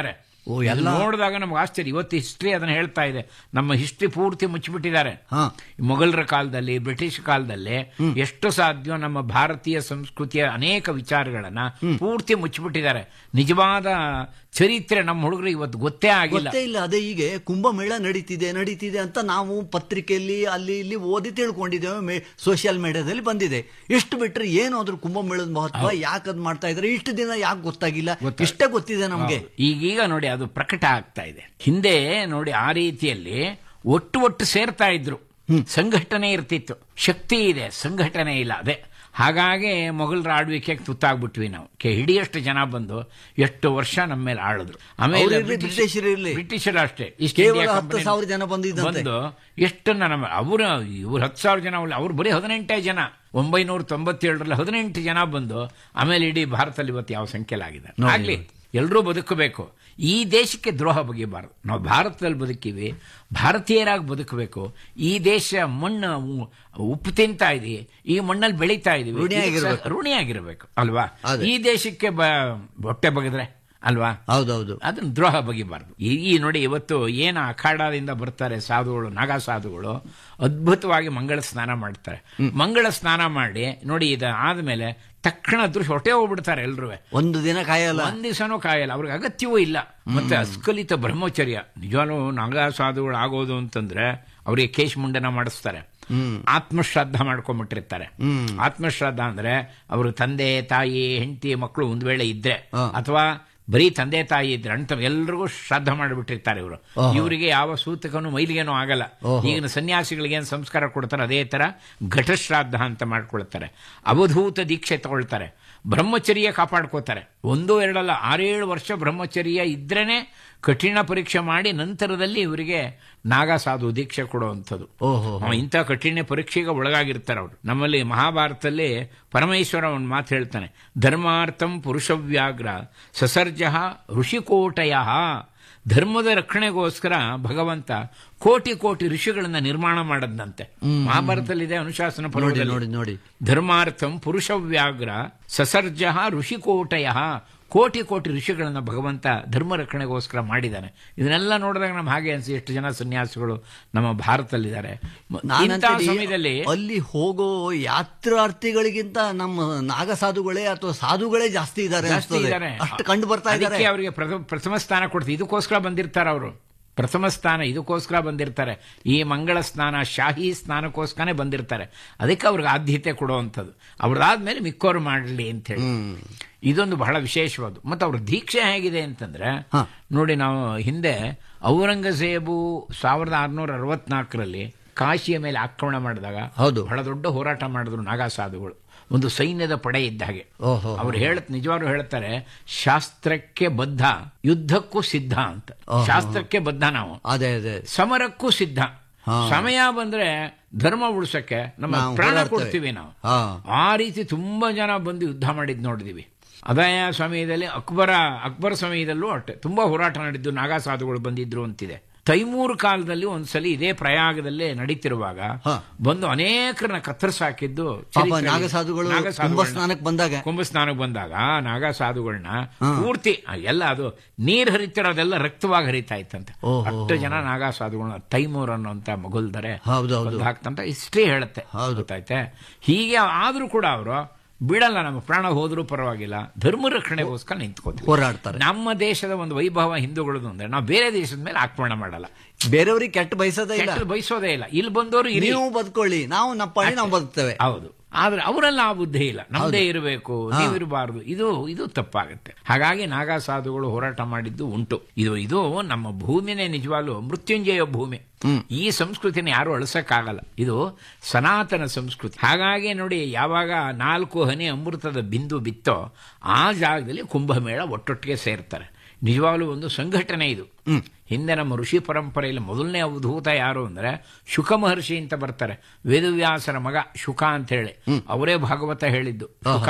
ಓ, ಇದು ಎಲ್ಲ- ನೋಡಿದಾಗ ನಮ್ಗೆ ಆಶ್ಚರ್ಯ ಇವತ್ತು ಹಿಸ್ಟ್ರಿ ಅದನ್ನ ಹೇಳ್ತಾ ಇದೆ ನಮ್ಮ ಹಿಸ್ಟ್ರಿ ಪೂರ್ತಿ ಮುಚ್ಚಿಬಿಟ್ಟಿದ್ದಾರೆ ಮೊಘಲರ ಕಾಲದಲ್ಲಿ ಬ್ರಿಟಿಷ್ ಕಾಲದಲ್ಲಿ ಎಷ್ಟು ಸಾಧ್ಯ ನಮ್ಮ ಭಾರತೀಯ ಸಂಸ್ಕೃತಿಯ ಅನೇಕ ವಿಚಾರಗಳನ್ನ ಪೂರ್ತಿ ಮುಚ್ಚಿಬಿಟ್ಟಿದ್ದಾರೆ ನಿಜವಾದ ಚರಿತ್ರೆ ನಮ್ಮ ಹುಡುಗರು ಇವತ್ತು ಗೊತ್ತೇ ಆಗಿಲ್ಲ ಗೊತ್ತೇ ಇಲ್ಲ ಅದೇ ಹೀಗೆ ಕುಂಭಮೇಳ ನಡೀತಿದೆ ನಡೀತಿದೆ ಅಂತ ನಾವು ಪತ್ರಿಕೆಯಲ್ಲಿ ಅಲ್ಲಿ ಇಲ್ಲಿ ಓದಿ ತಿಳ್ಕೊಂಡಿದ್ದೇವೆ ಸೋಷಿಯಲ್ ಮೀಡಿಯಾದಲ್ಲಿ ಬಂದಿದೆ ಎಷ್ಟು ಬಿಟ್ರೆ ಏನು ಅದ್ರ ಕುಂಭಮೇಳದ ಮಹತ್ವ ಯಾಕೆ ಅದ್ ಮಾಡ್ತಾ ಇದ್ರೆ ಇಷ್ಟು ದಿನ ಯಾಕೆ ಗೊತ್ತಾಗಿಲ್ಲ ಇಷ್ಟೇ ಗೊತ್ತಿದೆ ನಮ್ಗೆ ಹೌದು. ಈಗೀಗ ನೋಡಿ ಅದು ಪ್ರಕಟ ಆಗ್ತಾ ಇದೆ ಹಿಂದೆ ನೋಡಿ ಆ ರೀತಿಯಲ್ಲಿ ಒಟ್ಟು ಒಟ್ಟು ಸೇರ್ತಾ ಇದ್ರು ಸಂಘಟನೆ ಇರ್ತಿತ್ತು ಶಕ್ತಿ ಇದೆ ಸಂಘಟನೆ ಇಲ್ಲ ಅದೇ ಹಾಗಾಗಿ ಮೊಘಲರ ಆಳ್ವಿಕೆಗೆ ತುತ್ತಾಗ್ಬಿಟ್ವಿ ನಾವು ಕೆ ಹಿಡಿಯಷ್ಟು ಜನ ಬಂದು ಎಷ್ಟು ವರ್ಷ ನಮ್ಮ ಮೇಲೆ ಆಳಿದ್ರು ಆಮೇಲೆ ಅವ್ರಿರ್ಲಿ, ಬ್ರಿಟಿಷ್- ಬ್ರಿಟಿಷರು ಇರ್ಲಿ. ಬ್ರಿಟಿಷರು ಅಷ್ಟೇ ಈಸ್ಟ್ ಕೇವಲ ಇಂಡಿಯಾ ಹತ್ತು ಕಂಪನಿ ಸಾವಿರ ಜನ ಬಂದಿದ್ದಂತೆ. ಬಂದು ಎಷ್ಟನ್ನ ನಮ್ಮ ಅವ್ರ ಇವ್ರು ಹತ್ತು ಸಾವಿರ ಜನ ಅಲ್ಲ ಅವ್ರು ಬರೀ ಹದಿನೆಂಟೇ ಜನ ಒಂಬೈನೂರ ತೊಂಬತ್ತೇಳರಲ್ಲಿ ಹದಿನೆಂಟು ಜನ ಬಂದು ಆಮೇಲೆ ಇಡೀ ಭಾರತದಲ್ಲಿ ಇವತ್ತು ಯಾವ ಸಂಖ್ಯೆಲಾಗಿದೆ ನೋಡಿ ಆಗ್ಲಿ ಎಲ್ಲರೂ ಬದುಕಬೇಕು ಈ ದೇಶಕ್ಕೆ ದ್ರೋಹ ಬಗೆಯಬಾರದು ನಾವು ಭಾರತದಲ್ಲಿ ಬದುಕೀವಿ ಭಾರತೀಯರಾಗಿ ಬದುಕಬೇಕು ಈ ದೇಶ ಮಣ್ಣು ಉ- ಉಪ್ಪು ತಿಂತಾ ಇದೀವಿ ಈ ಮಣ್ಣಲ್ಲಿ ಬೆಳೀತಾ ಇದೀವಿ ಋಣಿಯಾಗಿರ್ಬೇಕು. ಇದಕ್ಕೆ ಋಣಿಯಾಗಿರ್ಬೇಕು ಅಲ್ವಾ ಈ ದೇಶಕ್ಕೆ ಬ ಹೊಟ್ಟೆ ಬಗೆದ್ರೆ ಅಲ್ವಾ ಹೌದೌದು ಅದನ್ನ ದ್ರೋಹ ಬಗೆಬಾರ್ದು ಈ ಈ ನೋಡಿ ಇವತ್ತು ಏನು ಅಖಾಡದಿಂದ ಬರ್ತಾರೆ ಸಾಧುಗಳು ನಾಗಾ ಸಾಧುಗಳು ಅದ್ಭುತವಾಗಿ ಮಂಗಳ ಸ್ನಾನ ಮಾಡ್ತಾರೆ ಮಂಗಳ ಸ್ನಾನ ಮಾಡಿ ನೋಡಿ ಇದು ಆದ್ಮೇಲೆ ತಕ್ಷಣ ದೃಶ್ಯ ಹೊಟ್ಟೆ ಹೋಗ್ಬಿಡ್ತಾರೆ ಎಲ್ರೂ ಒಂದು ದಿನ ಕಾಯಲ್ಲ ಒಂದ್ ದಿವಸನೂ ಕಾಯಲ್ಲ ಅವ್ರಿಗೆ ಅಗತ್ಯವೂ ಇಲ್ಲ ಮತ್ತೆ ಅಸ್ಖಲಿತ ಬ್ರಹ್ಮಚರ್ಯ ನಿಜವಾಗ್ಲೂ ನಾಗಾ ಸಾಧುಗಳು ಆಗೋದು ಅಂತಂದ್ರೆ ಅವರಿಗೆ ಕೇಶ್ ಮುಂಡನ ಮಾಡಿಸ್ತಾರೆ ಆತ್ಮಶ್ರದ್ಧ ಮಾಡ್ಕೊಂಡ್ಬಿಟ್ಟಿರ್ತಾರೆ ಆತ್ಮಶ್ರದ್ಧ ಅಂದ್ರೆ ಅವರು ತಂದೆ ತಾಯಿ ಹೆಂಡತಿ ಮಕ್ಕಳು ಒಂದ್ ವೇಳೆ ಇದ್ರೆ ಅಥವಾ ಬರೀ ತಂದೆ ತಾಯಿ ಇದ್ರೆ ಅಣ್ಣ ತಮ್ಮ ಎಲ್ರಿಗೂ ಶ್ರಾದ್ದ ಮಾಡಿಬಿಟ್ಟಿರ್ತಾರೆ ಇವರು ಓಹೋ. ಇವರಿಗೆ ಯಾವ ಸೂತಕನು ಮೈಲಿಗೇನೂ ಆಗಲ್ಲ ಓಹೋ. ಈಗಿನ ಸನ್ಯಾಸಿಗಳಿಗೆ ಏನು ಸಂಸ್ಕಾರ ಕೊಡ್ತಾರೆ ಅದೇ ತರ ಘಟಶ್ರಾದ್ದ ಅಂತ ಮಾಡ್ಕೊಳ್ತಾರೆ ಅವಧೂತ ದೀಕ್ಷೆ ತಗೊಳ್ತಾರೆ ಬ್ರಹ್ಮಚರ್ಯ ಕಾಪಾಡ್ಕೋತಾರೆ ಒಂದು ಎರಡಲ್ಲ ಆರೇಳು ವರ್ಷ ಬ್ರಹ್ಮಚರ್ಯ ಇದ್ರೇನೆ ಕಠಿಣ ಪರೀಕ್ಷೆ ಮಾಡಿ ನಂತರದಲ್ಲಿ ಇವರಿಗೆ ನಾಗಾ ಸಾಧು ದೀಕ್ಷೆ ಕೊಡುವಂಥದ್ದು ಓಹೋ ಅವ ಇಂಥ ಕಠಿಣ ಪರೀಕ್ಷೆಗೆ ಒಳಗಾಗಿರ್ತಾರೆ ಅವರು ನಮ್ಮಲ್ಲಿ ಮಹಾಭಾರತದಲ್ಲಿ ಪರಮೇಶ್ವರ ಒಂದು ಮಾತು ಹೇಳ್ತಾನೆ ಧರ್ಮಾರ್ಥಂ ಪುರುಷವ್ಯಾಗ್ರ ಸಸರ್ಜ ಋಷಿಕೋಟಯ ಧರ್ಮದ ರಕ್ಷಣೆಗೋಸ್ಕರ ಭಗವಂತ ಕೋಟಿ ಕೋಟಿ ಋಷಿಗಳನ್ನ ನಿರ್ಮಾಣ ಮಾಡದ್ನಂತೆ ಮಹಾಭಾರತದಲ್ಲಿದೆ ಅನುಶಾಸನ ನೋಡಿ ಪರ್ವದಲ್ಲಿ ನೋಡಿ ನೋಡಿ ಧರ್ಮಾರ್ಥಂ ಪುರುಷವ್ಯಾಗ್ರ ಸಸರ್ಜ ಋಷಿಕೋಟಯ ಕೋಟಿ ಕೋಟಿ ಋಷಿಗಳನ್ನ ಭಗವಂತ ಧರ್ಮ ರಕ್ಷಣೆಗೋಸ್ಕರ ಮಾಡಿದ್ದಾನೆ ಇದನ್ನೆಲ್ಲ ನೋಡಿದಾಗ ನಮ್ಗೆ ಹಾಗೆ ಅನ್ಸಿ ಎಷ್ಟು ಜನ ಸನ್ಯಾಸಿಗಳು ನಮ್ಮ ಭಾರತದಲ್ಲಿದ್ದಾರೆ ಮ- ಇಂಥ ನಾನಂತೇಳಿ ಸಮಯದಲ್ಲಿ ಅಲ್ಲಿ ಹೋಗೋ ಯಾತ್ರಾರ್ಥಿಗಳಿಗಿಂತ ನಮ್ಮ ನಾಗ ಸಾಧುಗಳೇ ಅಥವಾ ಸಾಧುಗಳೇ ಜಾಸ್ತಿ ಇದ್ದಾರೆ ಜಾಸ್ತಿ ಅನ್ಸ್ತದೆ. ಇದ್ದಾರೆ ಅಷ್ಟು ಕಂಡು ಬರ್ತಾ ಇದ್ದಾರೆ ಅದಕ್ಕೆ ಅವರಿಗೆ ಪ್ರಥಮ ಪ್ರಥಮ ಸ್ಥಾನ ಕೊಡ್ತೀವಿ ಇದಕ್ಕೋಸ್ಕರ ಬಂದಿರ್ತಾರೆ ಅವರು ಪ್ರಥಮ ಸ್ಥಾನ ಇದಕ್ಕೋಸ್ಕರ ಬಂದಿರ್ತಾರೆ ಈ ಮಂಗಳ ಸ್ನಾನ ಶಾಹಿ ಸ್ನಾನಕ್ಕೋಸ್ಕರನೇ ಬಂದಿರ್ತಾರೆ ಅದಕ್ಕೆ ಅವ್ರಿಗೆ ಆದ್ಯತೆ ಕೊಡುವಂಥದ್ದು ಅವ್ರದಾದ್ಮೇಲೆ ಮಿಕ್ಕೋರು ಮಾಡಲಿ ಅಂತ ಹೇಳಿ ಇದೊಂದು ಬಹಳ ವಿಶೇಷವಾದ್ದು ಮತ್ತು ಅವ್ರ ದೀಕ್ಷೆ ಹೇಗಿದೆ ಅಂತಂದ್ರೆ ನೋಡಿ ನಾವು ಹಿಂದೆ ಔರಂಗಜೇಬು ಸಾವಿರದ ಆರುನೂರ ಅರವತ್ನಾಲ್ಕರಲ್ಲಿ ಕಾಶಿಯ ಮೇಲೆ ಆಕ್ರಮಣ ಮಾಡಿದಾಗ ಹೌದು. ಬಹಳ ದೊಡ್ಡ ಹೋರಾಟ ಮಾಡಿದ್ರು ನಾಗಾ ಸಾಧುಗಳು ಒಂದು ಸೈನ್ಯದ ಪಡೆ ಇದ್ದ ಹಾಗೆ ಓಹೋ ಅವ್ರು ಹೇಳ ನಿಜವಾಗ್ಲೂ ಹೇಳ್ತಾರೆ ಶಾಸ್ತ್ರಕ್ಕೆ ಬದ್ಧ ಯುದ್ಧಕ್ಕೂ ಸಿದ್ಧ ಅಂತ ಓಹೋ. ಶಾಸ್ತ್ರಕ್ಕೆ ಬದ್ಧ ನಾವು ಅದೇ ಅದೇ ಸಮರಕ್ಕೂ ಸಿದ್ಧ ಹಾ. ಸಮಯ ಬಂದ್ರೆ ಧರ್ಮ ಉಳಿಸಕ್ಕೆ ನಮ್ಮ ನಾವು ಪ್ರಾಣ ಹೋರಾಡ್ತೇವೆ. ಕೊಡ್ತೀವಿ ನಾವು ಹಾ. ಆ ರೀತಿ ತುಂಬಾ ಜನ ಬಂದು ಯುದ್ಧ ಮಾಡಿದ್ ನೋಡಿದೀವಿ ಅದಾಯ ಸಮಯದಲ್ಲಿ ಅಕ್ಬರ ಅಕ್ಬರ್ ಸಮಯದಲ್ಲೂ ಅಷ್ಟೇ ತುಂಬಾ ಹೋರಾಟ ನಡೆದ್ದು ನಾಗಾ ಸಾಧುಗಳು ಬಂದಿದ್ರು ಅಂತಿದೆ ತೈಮೂರ್ ಕಾಲದಲ್ಲಿ ಒಂದ್ಸಲಿ ಇದೇ ಪ್ರಯಾಗದಲ್ಲೇ ನಡೀತಿರುವಾಗ ಬಂದು ಅನೇಕರನ್ನ ಕತ್ತರಿಸಾಕಿದ್ದು ಪಾಪ ಚರಿತ್ರೆಯಲ್ಲಿ- ನಾಗಸಾಧುಗಳು ನಾಗಸಾಧುಗಳನ್ನ- ಕುಂಭಸ್ನಾನಕ್ಕೆ ಬಂದಾಗ ಕುಂಭಸ್ನಾನಕ್ಕೆ ಬಂದಾಗ ನಾಗಾ ಸಾಧುಗಳನ್ನ ಪೂರ್ತಿ ಎಲ್ಲ ಅದು ನೀರ್ ಹರಿತಿರೋದೆಲ್ಲ ರಕ್ತವಾಗಿ ಹರಿತಾ ಇತ್ತಂತೆ ಓಹೋ. ಅಷ್ಟು ಜನ ನಾಗಾ ಸಾಧುಗಳನ್ನ ತೈಮೂರ್ ಅನ್ನುವಂತ ಮಗುಲ್ದರೆ ಹೌದು, ಹೌದು. ಹಾಕ್ತಂತ ಹಿಸ್ಟ್ರಿ ಹೇಳುತ್ತೆ ಗೊತ್ತಾಯ್ತೆ ಹೀಗೆ ಆದ್ರೂ ಕೂಡ ಅವರು ಬಿಡಲ್ಲ ನಮ್ಮ ಪ್ರಾಣ ಹೋದ್ರೂ ಪರವಾಗಿಲ್ಲ ಧರ್ಮ ರಕ್ಷಣೆಗೋಸ್ಕರ ನಿಂತ್ಕೋತೀವಿ ಹೋರಾಡ್ತಾರೆ ನಮ್ಮ ದೇಶದ ಒಂದು ವೈಭವ ಹಿಂದೂಗಳದ್ದು ಅಂದ್ರೆ ನಾವು ಬೇರೆ ದೇಶದ ಮೇಲೆ ಆಕ್ರಮಣ ಮಾಡಲ್ಲ ಬೇರೆಯವ್ರಿಗೆ ಕೆಟ್ಟ ಬಯಸೋದೇ ಇಲ್ಲ ಕೆಟ್ಟದ್ದು ಬಯಸೋದೇ ಇಲ್ಲ ಇಲ್ಲಿ ಬಂದವರು ಇರಿ ನೀವು ಬದುಕೊಳ್ಳಿ ನಾವು ನಪ್ಪಾಳಿ ನಾವು ಬದುಕ್ತೇವೆ ಹೌದು ಆದ್ರೆ ಅವರೆಲ್ಲ ಆ ಬುದ್ಧಿ ಇಲ್ಲ ನಮ್ದೇ ಇರಬೇಕು ಹಾ. ನೀವಿರಬಾರದು ಇದು ಇದು ತಪ್ಪಾಗುತ್ತೆ ಹಾಗಾಗಿ ನಾಗಾ ಸಾಧುಗಳು ಹೋರಾಟ ಮಾಡಿದ್ದು ಉಂಟು ಇದು ಇದು ನಮ್ಮ ಭೂಮಿನೇ ನಿಜವಾಗ್ಲೂ ಮೃತ್ಯುಂಜಯ ಭೂಮಿ ಈ ಸಂಸ್ಕೃತಿನ ಯಾರು ಅಳಿಸಕ್ಕಾಗಲ್ಲ ಇದು ಸನಾತನ ಸಂಸ್ಕೃತಿ ಹಾಗಾಗಿ ನೋಡಿ ಯಾವಾಗ ನಾಲ್ಕು ಹನಿ ಅಮೃತದ ಬಿಂದು ಬಿತ್ತೋ ಆ ಜಾಗದಲ್ಲಿ ಕುಂಭಮೇಳ ಒಟ್ಟೊಟ್ಟಿಗೆ ಸೇರ್ತಾರೆ ನಿಜವಾಗ್ಲೂ ಒಂದು ಸಂಘಟನೆ ಇದು ಹಿಂದೆ ನಮ್ಮ ಋಷಿ ಪರಂಪರೆಯಲ್ಲಿ ಮೊದಲನೇ ಅವಧೂತ ಯಾರು ಅಂದ್ರೆ ಶುಕ ಮಹರ್ಷಿ ಅಂತ ಬರ್ತಾರೆ ವೇದವ್ಯಾಸರ ಮಗ ಶುಕ ಅಂತ ಹೇಳಿ ಅವರೇ ಭಾಗವತ ಹೇಳಿದ್ದು ಶುಕ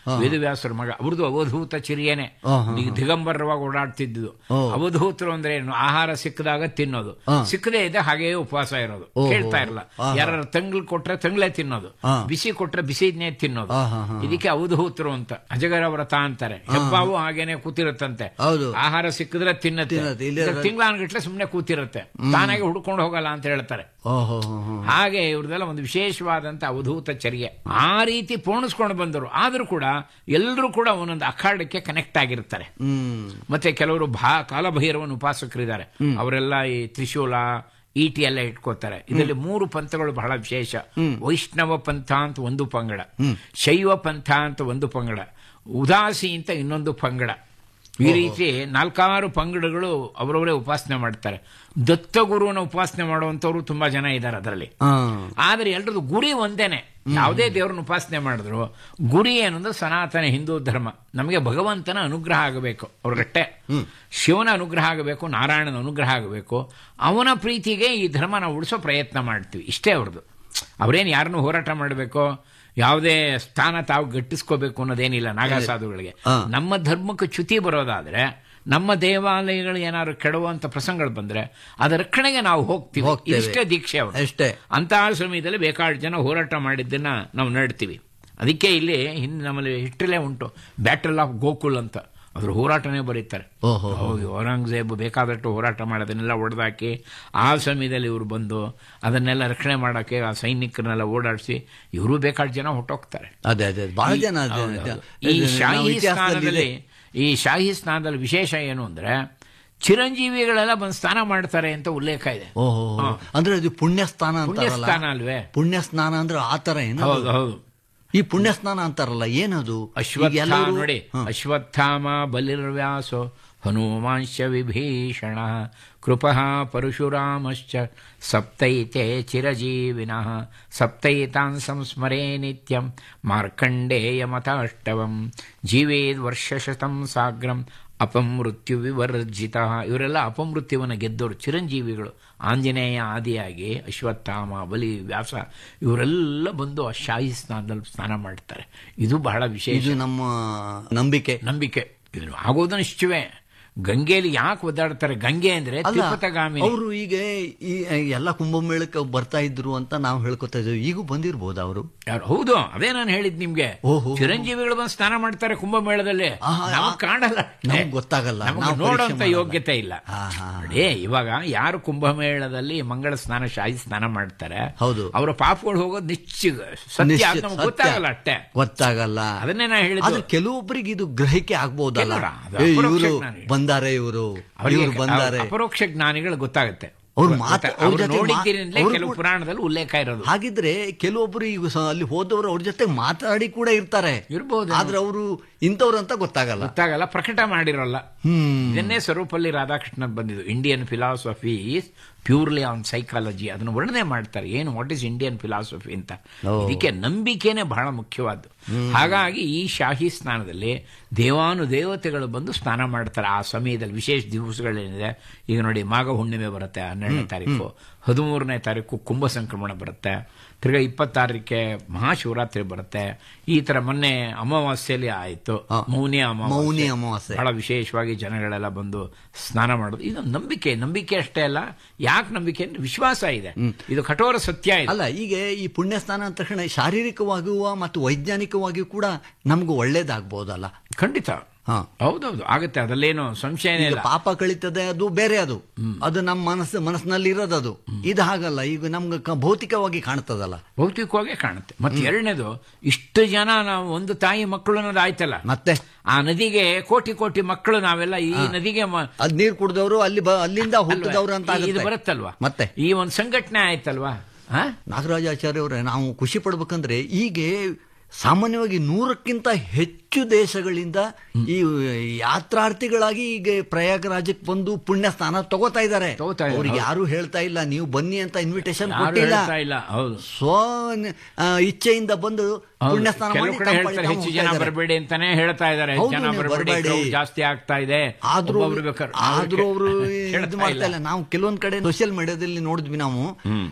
ವೇದವ್ಯಾಸರ ಮಗ ಅವ್ರದ್ದು ಅವಧೂತ ಚಿರಿಯೇನೆ ಈಗ ದಿಗಂಬರವಾಗಿ ಓಡಾಡ್ತಿದ್ದು ಅವಧೂತರು ಅಂದ್ರೆ ಏನು ಆಹಾರ ಸಿಕ್ಕದಾಗ ತಿನ್ನೋದು ಸಿಕ್ಕದೇ ಇದೆ ಹಾಗೆಯೇ ಉಪವಾಸ ಇರೋದು ಕೇಳ್ತಾ ಇರಲ್ಲ ಯಾರ ತಂಗ್ಳು ಕೊಟ್ರೆ ತಂಗ್ಳೇ ತಿನ್ನೋದು ಬಿಸಿ ಕೊಟ್ರೆ ಬಿಸಿನೇ ತಿನ್ನೋದು ಇದಕ್ಕೆ ಅವಧೂತರು ಅಂತ ಅಜಗರ ವ್ರತ ಅಂತಾರೆ ಹೆಬ್ಬಾವು ಹಾಗೇನೆ ಕೂತಿರುತ್ತಂತೆ ಆಹಾರ ಸಿಕ್ಕಿದ್ರೆ ತಿನ್ನತ್ತೆ ತಿಂಗಳಾನ್ಗಟ್ಲೆ ಸುಮ್ನೆ ಕೂತಿರುತ್ತೆ ತಾನಾಗೆ ಹುಡ್ಕೊಂಡು ಹೋಗಲ್ಲ ಅಂತ ಹೇಳ್ತಾರೆ ಓಹೋ ಹಾಗೆ ಇವ್ರದೆಲ್ಲ ಒಂದು ವಿಶೇಷವಾದಂತ ಅವಧೂತ ಚರ್ಯೆ ಆ ರೀತಿ ಪೋಣಿಸ್ಕೊಂಡು ಬಂದರು ಆದ್ರೂ ಕೂಡ ಎಲ್ಲರೂ ಕೂಡ ಒಂದೊಂದು ಅಖಾಡಕ್ಕೆ ಕನೆಕ್ಟ್ ಆಗಿರ್ತಾರೆ ಹ್ಮ್ ಮತ್ತೆ ಕೆಲವರು ಭಾ ಕಾಲಭೈರವನ ಉಪಾಸಕರಿದ್ದಾರೆ ಅವರೆಲ್ಲ ಈ ತ್ರಿಶೂಲ ಈಟಿ ಎಲ್ಲ ಇಟ್ಕೋತಾರೆ ಇದರಲ್ಲಿ ಮೂರು ಪಂಥಗಳು ಬಹಳ ವಿಶೇಷ ವೈಷ್ಣವ ಪಂಥ ಅಂತ ಒಂದು ಪಂಗಡ ಶೈವ ಪಂಥ ಅಂತ ಒಂದು ಪಂಗಡ ಉದಾಸಿ ಅಂತ ಇನ್ನೊಂದು ಪಂಗಡ ಈ ರೀತಿ ನಾಲ್ಕಾರು ಪಂಗಡಗಳು ಅವರವರೇ ಉಪಾಸನೆ ಮಾಡ್ತಾರೆ ದತ್ತಗುರುವನ ಉಪಾಸನೆ ಮಾಡುವಂತವ್ರು ತುಂಬಾ ಜನ ಇದ್ದಾರೆ ಅದರಲ್ಲಿ ಆದ್ರೆ ಎಲ್ರದ್ದು ಗುರಿ ಒಂದೇನೆ ಯಾವುದೇ ದೇವರನ್ನ ಉಪಾಸನೆ ಮಾಡಿದ್ರು ಗುರಿ ಏನಂದ್ರೆ ಸನಾತನ ಹಿಂದೂ ಧರ್ಮ ನಮಗೆ ಭಗವಂತನ ಅನುಗ್ರಹ ಆಗಬೇಕು ಅವ್ರಿಗಟ್ಟೆ ಶಿವನ ಅನುಗ್ರಹ ಆಗಬೇಕು ನಾರಾಯಣನ ಅನುಗ್ರಹ ಆಗಬೇಕು ಅವನ ಪ್ರೀತಿಗೆ ಈ ಧರ್ಮ ನಾವು ಉಳಿಸೋ ಪ್ರಯತ್ನ ಮಾಡ್ತೀವಿ ಇಷ್ಟೇ ಅವ್ರದ್ದು ಅವ್ರೇನು ಯಾರನ್ನು ಹೋರಾಟ ಮಾಡಬೇಕು ಯಾವುದೇ ಸ್ಥಾನ ತಾವು ಗಟ್ಟಿಸ್ಕೋಬೇಕು ಅನ್ನೋದೇನಿಲ್ಲ ನಾಗಾಸಾಧುಗಳಿಗೆ ನಮ್ಮ ಧರ್ಮಕ್ಕೆ ಚ್ಯುತಿ ಬರೋದಾದ್ರೆ ನಮ್ಮ ದೇವಾಲಯಗಳು ಏನಾದ್ರು ಕೆಡುವಂತ ಪ್ರಸಂಗಗಳು ಬಂದ್ರೆ ಅದರ ರಕ್ಷಣೆಗೆ ನಾವು ಹೋಗ್ತೀವಿ ಹೋಗ್ತೇವೆ. ಇಷ್ಟೇ ದೀಕ್ಷೆ ಅವರು ಅಷ್ಟೇ ಅಂತಹ ಸಮಯದಲ್ಲಿ ಬೇಕಾಷ್ಟು ಜನ ಹೋರಾಟ ಮಾಡಿದ್ದನ್ನ ನಾವು ನೋಡ್ತೀವಿ ಅದಕ್ಕೆ ಇಲ್ಲಿ ಹಿಂದೆ ನಮ್ಮಲ್ಲಿ ಹಿಸ್ಟ್ರಿಲೇ ಉಂಟು ಬ್ಯಾಟಲ್ ಆಫ್ ಗೋಕುಲ್ ಅಂತ ಅದ್ರ ಹೋರಾಟನೇ ಬರೀತಾರೆ ಓಹೋ. ಹೌದು ಔರಂಗಜೇಬ್ ಬೇಕಾದಷ್ಟು ಹೋರಾಟ ಮಾಡೋದನ್ನೆಲ್ಲ ಹೊಡೆದಾಕಿ ಆ ಸಮಯದಲ್ಲಿ ಇವರು ಬಂದು ಅದನ್ನೆಲ್ಲ ರಕ್ಷಣೆ ಮಾಡೋಕ್ಕೆ ಆ ಸೈನಿಕರನ್ನೆಲ್ಲ ಓಡಾಡಿಸಿ ಇವರು ಬೇಕಾದ ಜನ ಹೊಟ್ಟೋಗ್ತಾರೆ ಅದೇ ಅದೇ ಬಹಳ ಜನ ಅದೇ- ಹೌದು, ಅದೇ- ಹೌದು. ಈ ಇದು ನಾವು ಶಾಹಿ ಇತಿಹಾಸದಲ್ಲಿ ಸ್ನಾನದಲ್ಲಿ ಈ ಶಾಹಿ ಸ್ನಾನದಲ್ಲಿ ವಿಶೇಷ ಏನು ಅಂದ್ರೆ ಚಿರಂಜೀವಿಗಳೆಲ್ಲ ಬಂದು ಸ್ನಾನ ಮಾಡ್ತಾರೆ ಅಂತ ಉಲ್ಲೇಖ ಇದೆ ಓಹೋ ಅಂದ್ರೆ ಅದು ಪುಣ್ಯ ಸ್ನಾನ ಪುಣ್ಯ ಅಂತಾರಲ್ಲ ಸ್ನಾನ ಅಲ್ವೇ ಪುಣ್ಯ ಸ್ನಾನ ಅಂದ್ರೆ ಆತರ ಏನು ಅದು? ಹೌದು ಹೌದು ಈ ಪುಣ್ಯ ಸ್ನಾನ ಅಂತಾರಲ್ಲ ಏನದು ಈಗ ಅಶ್ವತ್ಥ ಎಲ್ಲರೂ- ನೋಡಿ ಹ. ಅಶ್ವತ್ಥಾಮ ಬಲಿರ್ವ್ಯಾಸೋ ಹನುಮಾಂಶ ವಿಭೀಷಣ ಕೃಪಃ ಪರಶುರಾಮಶ್ಚ ಸಪ್ತೈತೆ ಚಿರಜೀವಿನಃ ಸಪ್ತೈತಾನ್ ಸಂಸ್ಮರೇ ನಿತ್ಯಂ ಮಾರ್ಕಂಡೇಯ ಮತಾಷ್ಟವಂ ಜೀವೇದ್ ವರ್ಷಶತಂ ಸಾಗ್ರಂ ಅಪಮೃತ್ಯು ವಿವರ್ಜಿತ ಇವರೆಲ್ಲ ಅಪಮೃತ್ಯುವನ್ನು ಗೆದ್ದವರು ಚಿರಂಜೀವಿಗಳು ಆಂಜನೇಯ ಆದಿಯಾಗಿ ಅಶ್ವತ್ಥಾಮ ಬಲಿ ವ್ಯಾಸ ಇವರೆಲ್ಲ ಬಂದು ಆ ಶಾಹಿ ಸ್ನಾನದಲ್ಲಿ ಸ್ನಾನ ಮಾಡ್ತಾರೆ ಇದು ಬಹಳ ವಿಶೇಷ ಇದು ನಮ್ಮ ನಂಬಿಕೆ ನಂಬಿಕೆ ಇದು ಆಗೋದು ನಿಶ್ಚಯವೇ ಗಂಗೆಯಲ್ಲಿ ಯಾಕೆ ಒದ್ದಾಡ್ತಾರೆ ಗಂಗೆ ಅಂದ್ರೆ ಅಲ್ಲ ತಿರುಪತಗಾಮಿ ಅವರು ಈಗ ಈ ಎಲ್ಲ ಕುಂಭಮೇಳಕ್ಕೆ ಬರ್ತಾ ಇದ್ರು ಅಂತ ನಾವು ಹೇಳ್ಕೊತಾ ಇದ್ದೀವಿ ಈಗೂ ಬಂದಿರ್ಬೋದು ಅವರು ಯಾರು ಹೌದು ಅದೇ ನಾನು ಹೇಳಿದ್ ನಿಮ್ಗೆ ಓಹೋ. ಚಿರಂಜೀವಿಗಳು ಬಂದು ಸ್ನಾನ ಮಾಡ್ತಾರೆ ಕುಂಭಮೇಳದಲ್ಲಿ ಆಹಾ, ನಮಗ್ ಕಾಣಲ್ಲ ನಮ್ಗ್ ಗೊತ್ತಾಗಲ್ಲ. ನಮ್ಗೆ ನಾವು ಪರೀಕ್ಷೆ ನೋಡೋಂತ ಮಾಡಲ್ಲ. ಯೋಗ್ಯತೆ ಇಲ್ಲ ಹಾ, ಹಾ, ಹಾ. ನೋಡಿ ಇವಾಗ ಯಾರು ಕುಂಭಮೇಳದಲ್ಲಿ ಮಂಗಳ ಸ್ನಾನ ಶಾಹಿ ಸ್ನಾನ ಮಾಡ್ತಾರೆ ಹೌದು. ಅವರ ಪಾಪಗಳು ಹೋಗೋದು ನಿಶ್ಚಿತ ಸತ್ಯ ನಿಶ್ಚಿತ, ಅದು ನಮ್ಗೆ ಸತ್ಯ. ಗೊತ್ತಾಗಲ್ಲ ಅಷ್ಟೇ ಗೊತ್ತಾಗಲ್ಲ ಅದನ್ನೇ ನಾ ಹೇಳಿದ್ದು ಆದ್ರೆ ಕೆಲವೊಬ್ಬರಿಗೆ ಇದು ಗ್ರಹಿಕೆ ಆಗ್ಬಹುದಲ್ಲ ಕೆಲವ್ರ, ಅದು ಅಪರೋಕ್ಷ ಇವರು ಜ್ಞಾನಿ. ಬಂದಾರೆ ಇವರು ಅವರಿಗೆ ಇವರು ಬಂದಾರೆ ಅಪರೋಕ್ಷ ಜ್ಞಾನಿಗಳು ಗೊತ್ತಾಗುತ್ತೆ ಅವ್ರ ಮಾತು- ಗೊತ್ತಾ- ಅವ್ರ ಅವ್ರು ಜೊತೆ ಮಾ- ನೋಡಿದ್ದೀರಿಂದಲೇ ಅವ್ರು ಕೆಲವು ಕೂಡ- ಪುರಾಣದಲ್ಲಿ ಉಲ್ಲೇಖ ಇರೋದು ಹಾಗಿದ್ರೆ ಕೆಲವೊಬ್ರು ಈಗ ಸ- ಅಲ್ಲಿ ಹೋದವರು ಅವ್ರ ಜೊತೆ ಮಾತಾಡಿ ಕೂಡ ಇರ್ತಾರೆ ಇರ್ಬೋದು. ಆದ್ರೆ ಅವರು ಇಂಥವ್ರು ಅಂತ ಗೊತ್ತಾಗಲ್ಲ ಗೊತ್ತಾಗಲ್ಲ ಪ್ರಕಟ ಮಾಡಿರೋಲ್ಲ ಹ್ಮ್ ಇದನ್ನೇ ಸ್ವರೂಪಲ್ಲಿ ರಾಧಾಕೃಷ್ಣನ್ ಬಂದಿದ್ದು Indian philosophy is purely on psychology ಅದನ್ನು ವರ್ಣನೆ ಮಾಡ್ತಾರೆ ಏನು ವಾಟ್ ಇಸ್ ಇಂಡಿಯನ್ ಫಿಲಾಸಫಿ ಅಂತ ಓ. ಇದಕ್ಕೆ ನಂಬಿಕೆನೇ ಬಹಳ ಮುಖ್ಯವಾದ್ದು ಹಾಗಾಗಿ ಈ ಶಾಹಿ ಸ್ನಾನದಲ್ಲಿ ದೇವಾನು ದೇವತೆಗಳು ಬಂದು ಸ್ನಾನ ಮಾಡ್ತಾರೆ ಆ ಸಮಯದಲ್ಲಿ ವಿಶೇಷ ದಿವಸಗಳೇನಿದೆ ಈಗ ನೋಡಿ ಮಾಘ ಹುಣ್ಣಿಮೆ ಬರುತ್ತೆ ಹನ್ನೆರಡನೇ ತಾರೀಕು ಹದಿಮೂರನೇ ತಾರೀಕು ಕುಂಭ ಸಂಕ್ರಮಣ ಬರುತ್ತೆ ತಿರ್ಗಾ ಇಪ್ಪತ್ತಾರಕ್ಕೆ ಮಹಾಶಿವರಾತ್ರಿ ಬರುತ್ತೆ ಈ ತರ ಮೊನ್ನೆ ಅಮಾವಾಸ್ಯೆಯಲ್ಲಿ ಆಯಿತು ಮೌನಿ ಮೌನಿ ಅಮಾವಾಸ್ಯೆ ಅಮಾವಾಸ್ಯೆ. ಬಹಳ ವಿಶೇಷವಾಗಿ ಜನಗಳೆಲ್ಲ ಬಂದು ಸ್ನಾನ ಮಾಡೋದು ಇದು ನಂಬಿಕೆ ನಂಬಿಕೆ ಅಷ್ಟೇ ಅಲ್ಲ ಯಾಕೆ ನಂಬಿಕೆ ಅಂದ್ರೆ ವಿಶ್ವಾಸ ಇದೆ ಇದು ಕಠೋರ ಸತ್ಯ ಇದೆ ಅಲ್ಲ ಈಗ ಈ ಪುಣ್ಯ ಸ್ನಾನ ಅಂದ ತಕ್ಷಣ ಶಾರೀರಿಕವಾಗಿಯೂ ಮತ್ತು ವೈಜ್ಞಾನಿಕವಾಗಿಯೂ ಕೂಡ ನಮ್ಗೆ ಒಳ್ಳೇದಾಗ್ಬೋದಲ್ಲ ಖಂಡಿತ ಹಾ ಹೌದೌದು ಆಗುತ್ತೆ ಅದರಲ್ಲೇನು ಸಂಶಯನೇ ಈಗ ಇಲ್ಲ ಪಾಪ ಕಳೀತದೆ ಅದು ಬೇರೆ ಅದು ಅದು ನಮ್ಮ ಮನಸ್ಸು ಮನಸ್ಸಿನಲ್ಲಿ ಇರೋದು ಅದು ಇದು ಹಾಗಲ್ಲ ಈಗ ನಮ್ಗೆ ಕ- ಭೌತಿಕವಾಗಿ ಕಾಣ್ತದಲ್ಲ ಭೌತಿಕವಾಗಿ ಕಾಣುತ್ತೆ ಮತ್ತೆ ಎರಡನೇದು ಇಷ್ಟು ಜನ ನಾವು ಒಂದು ತಾಯಿ ಮಕ್ಕಳು ಅನ್ನೋದು ಆಯ್ತಲ್ಲ ಮತ್ತೆ ಆ ನದಿಗೆ ಕೋಟಿ ಕೋಟಿ ಮಕ್ಕಳು ನಾವೆಲ್ಲ ಈ ನದಿಗೆ ಮ- ಅದ್ ನೀರ್ ಕುಡ್ದವ್ರು ಅಲ್ಲಿ ಬ- ಅಲ್ಲಿಂದ ಅಲ್ವಾ? ಹುಟ್ಟಿದವ್ರು ಅಂತ ಈ- ಇದು ಆಗುತ್ತೆ. ಬರುತ್ತಲ್ವಾ ಮತ್ತೆ ಈ ಒಂದು ಸಂಘಟನೆ ಆಯ್ತಲ್ವಾ ಹಾ ನಾಗರಾಜಾಚಾರ್ಯ ಅವರೇ ನಾವು ಖುಷಿ ಪಡ್ಬೇಕಂದ್ರೆ ಈಗ ಸಾಮಾನ್ಯವಾಗಿ ನೂರಕ್ಕಿಂತ ಹೆಚ್ಚು ದೇಶಗಳಿಂದ ಈ ಯಾತ್ರಾರ್ಥಿಗಳಾಗಿ ಈಗ ಪ್ರಯಾಗರಾಜಕ್ಕೆ ಬಂದು ಪುಣ್ಯ ಸ್ನಾನ ತಗೋತಾ ಇದ್ದಾರೆ ತಗೋತಾ ಇದ್ದಾರೆ, ಅವ್ರಿಗೆ ಹೌದು. ಯಾರು ಹೇಳ್ತಾ ಇಲ್ಲ ನೀವು ಬನ್ನಿ ಅಂತ ಇನ್ವಿಟೇಷನ್ ಯಾರು ಕೊಟ್ಟಿಲ್ಲ ಹೇಳ್ತಾ ಇಲ್ಲ ಹೌದು ಸ್ವ ಆ, ಇಚ್ಛೆಯಿಂದ ಬಂದು ಹೌದು. ಪುಣ್ಯ ಸ್ನಾನ ಕೆಲವು ಮಾಡಿ ಕಡೆ ತಮ್ಮ ಹೇಳ್ತಾರೆ ಪಾಡಿಗೆ ಹೆಚ್ಚು ತಾವು ಜನ ಹೋಗ್ತಾ ಇದ್ದಾರೆ. ಬರಬೇಡಿ ಅಂತಾನೆ ಹೇಳ್ತಾ ಇದ್ದಾರೆ ಹೌದು, ಜನ ನೀವು ಬರಬೇಡಿ ಬರ್ಬೇಡಿ. crowd ಜಾಸ್ತಿ ಆಗ್ತಾ ಇದೆ ಆದ್ರೂ ಒಬ್ಬೊಬ್ರು ಬೇಕಾದ್ರೆ ಆದ್ರೂ ಅವರು ಹೇಳ್ತಾ ಇದು ಮಾಡ್ತಾ ಇಲ್ಲ ನಾವು ಕೆಲವೊಂದ್ ಕಡೆ ಸೋಷಿಯಲ್ ಮೀಡಿಯಾದಲ್ಲಿ ನೋಡಿದ್ವಿ ನಾವು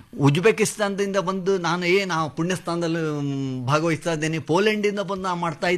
ಉಜ್ಬೇಕಿಸ್ತಾನದಿಂದ ಬಂದು ನಾನು ಏ ನಾವು ಪುಣ್ಯ ಸ್ಥಾನದಲ್ಲಿ ಮ್, ಭಾಗವಹಿಸ್ತಾ ಇದ್ದೇನೆ ಪೋಲೆಂಡ್ ಇಂದ ಬಂದು ನಾ ಮಾಡ್ತಾ ಇದ್ದೇನೆ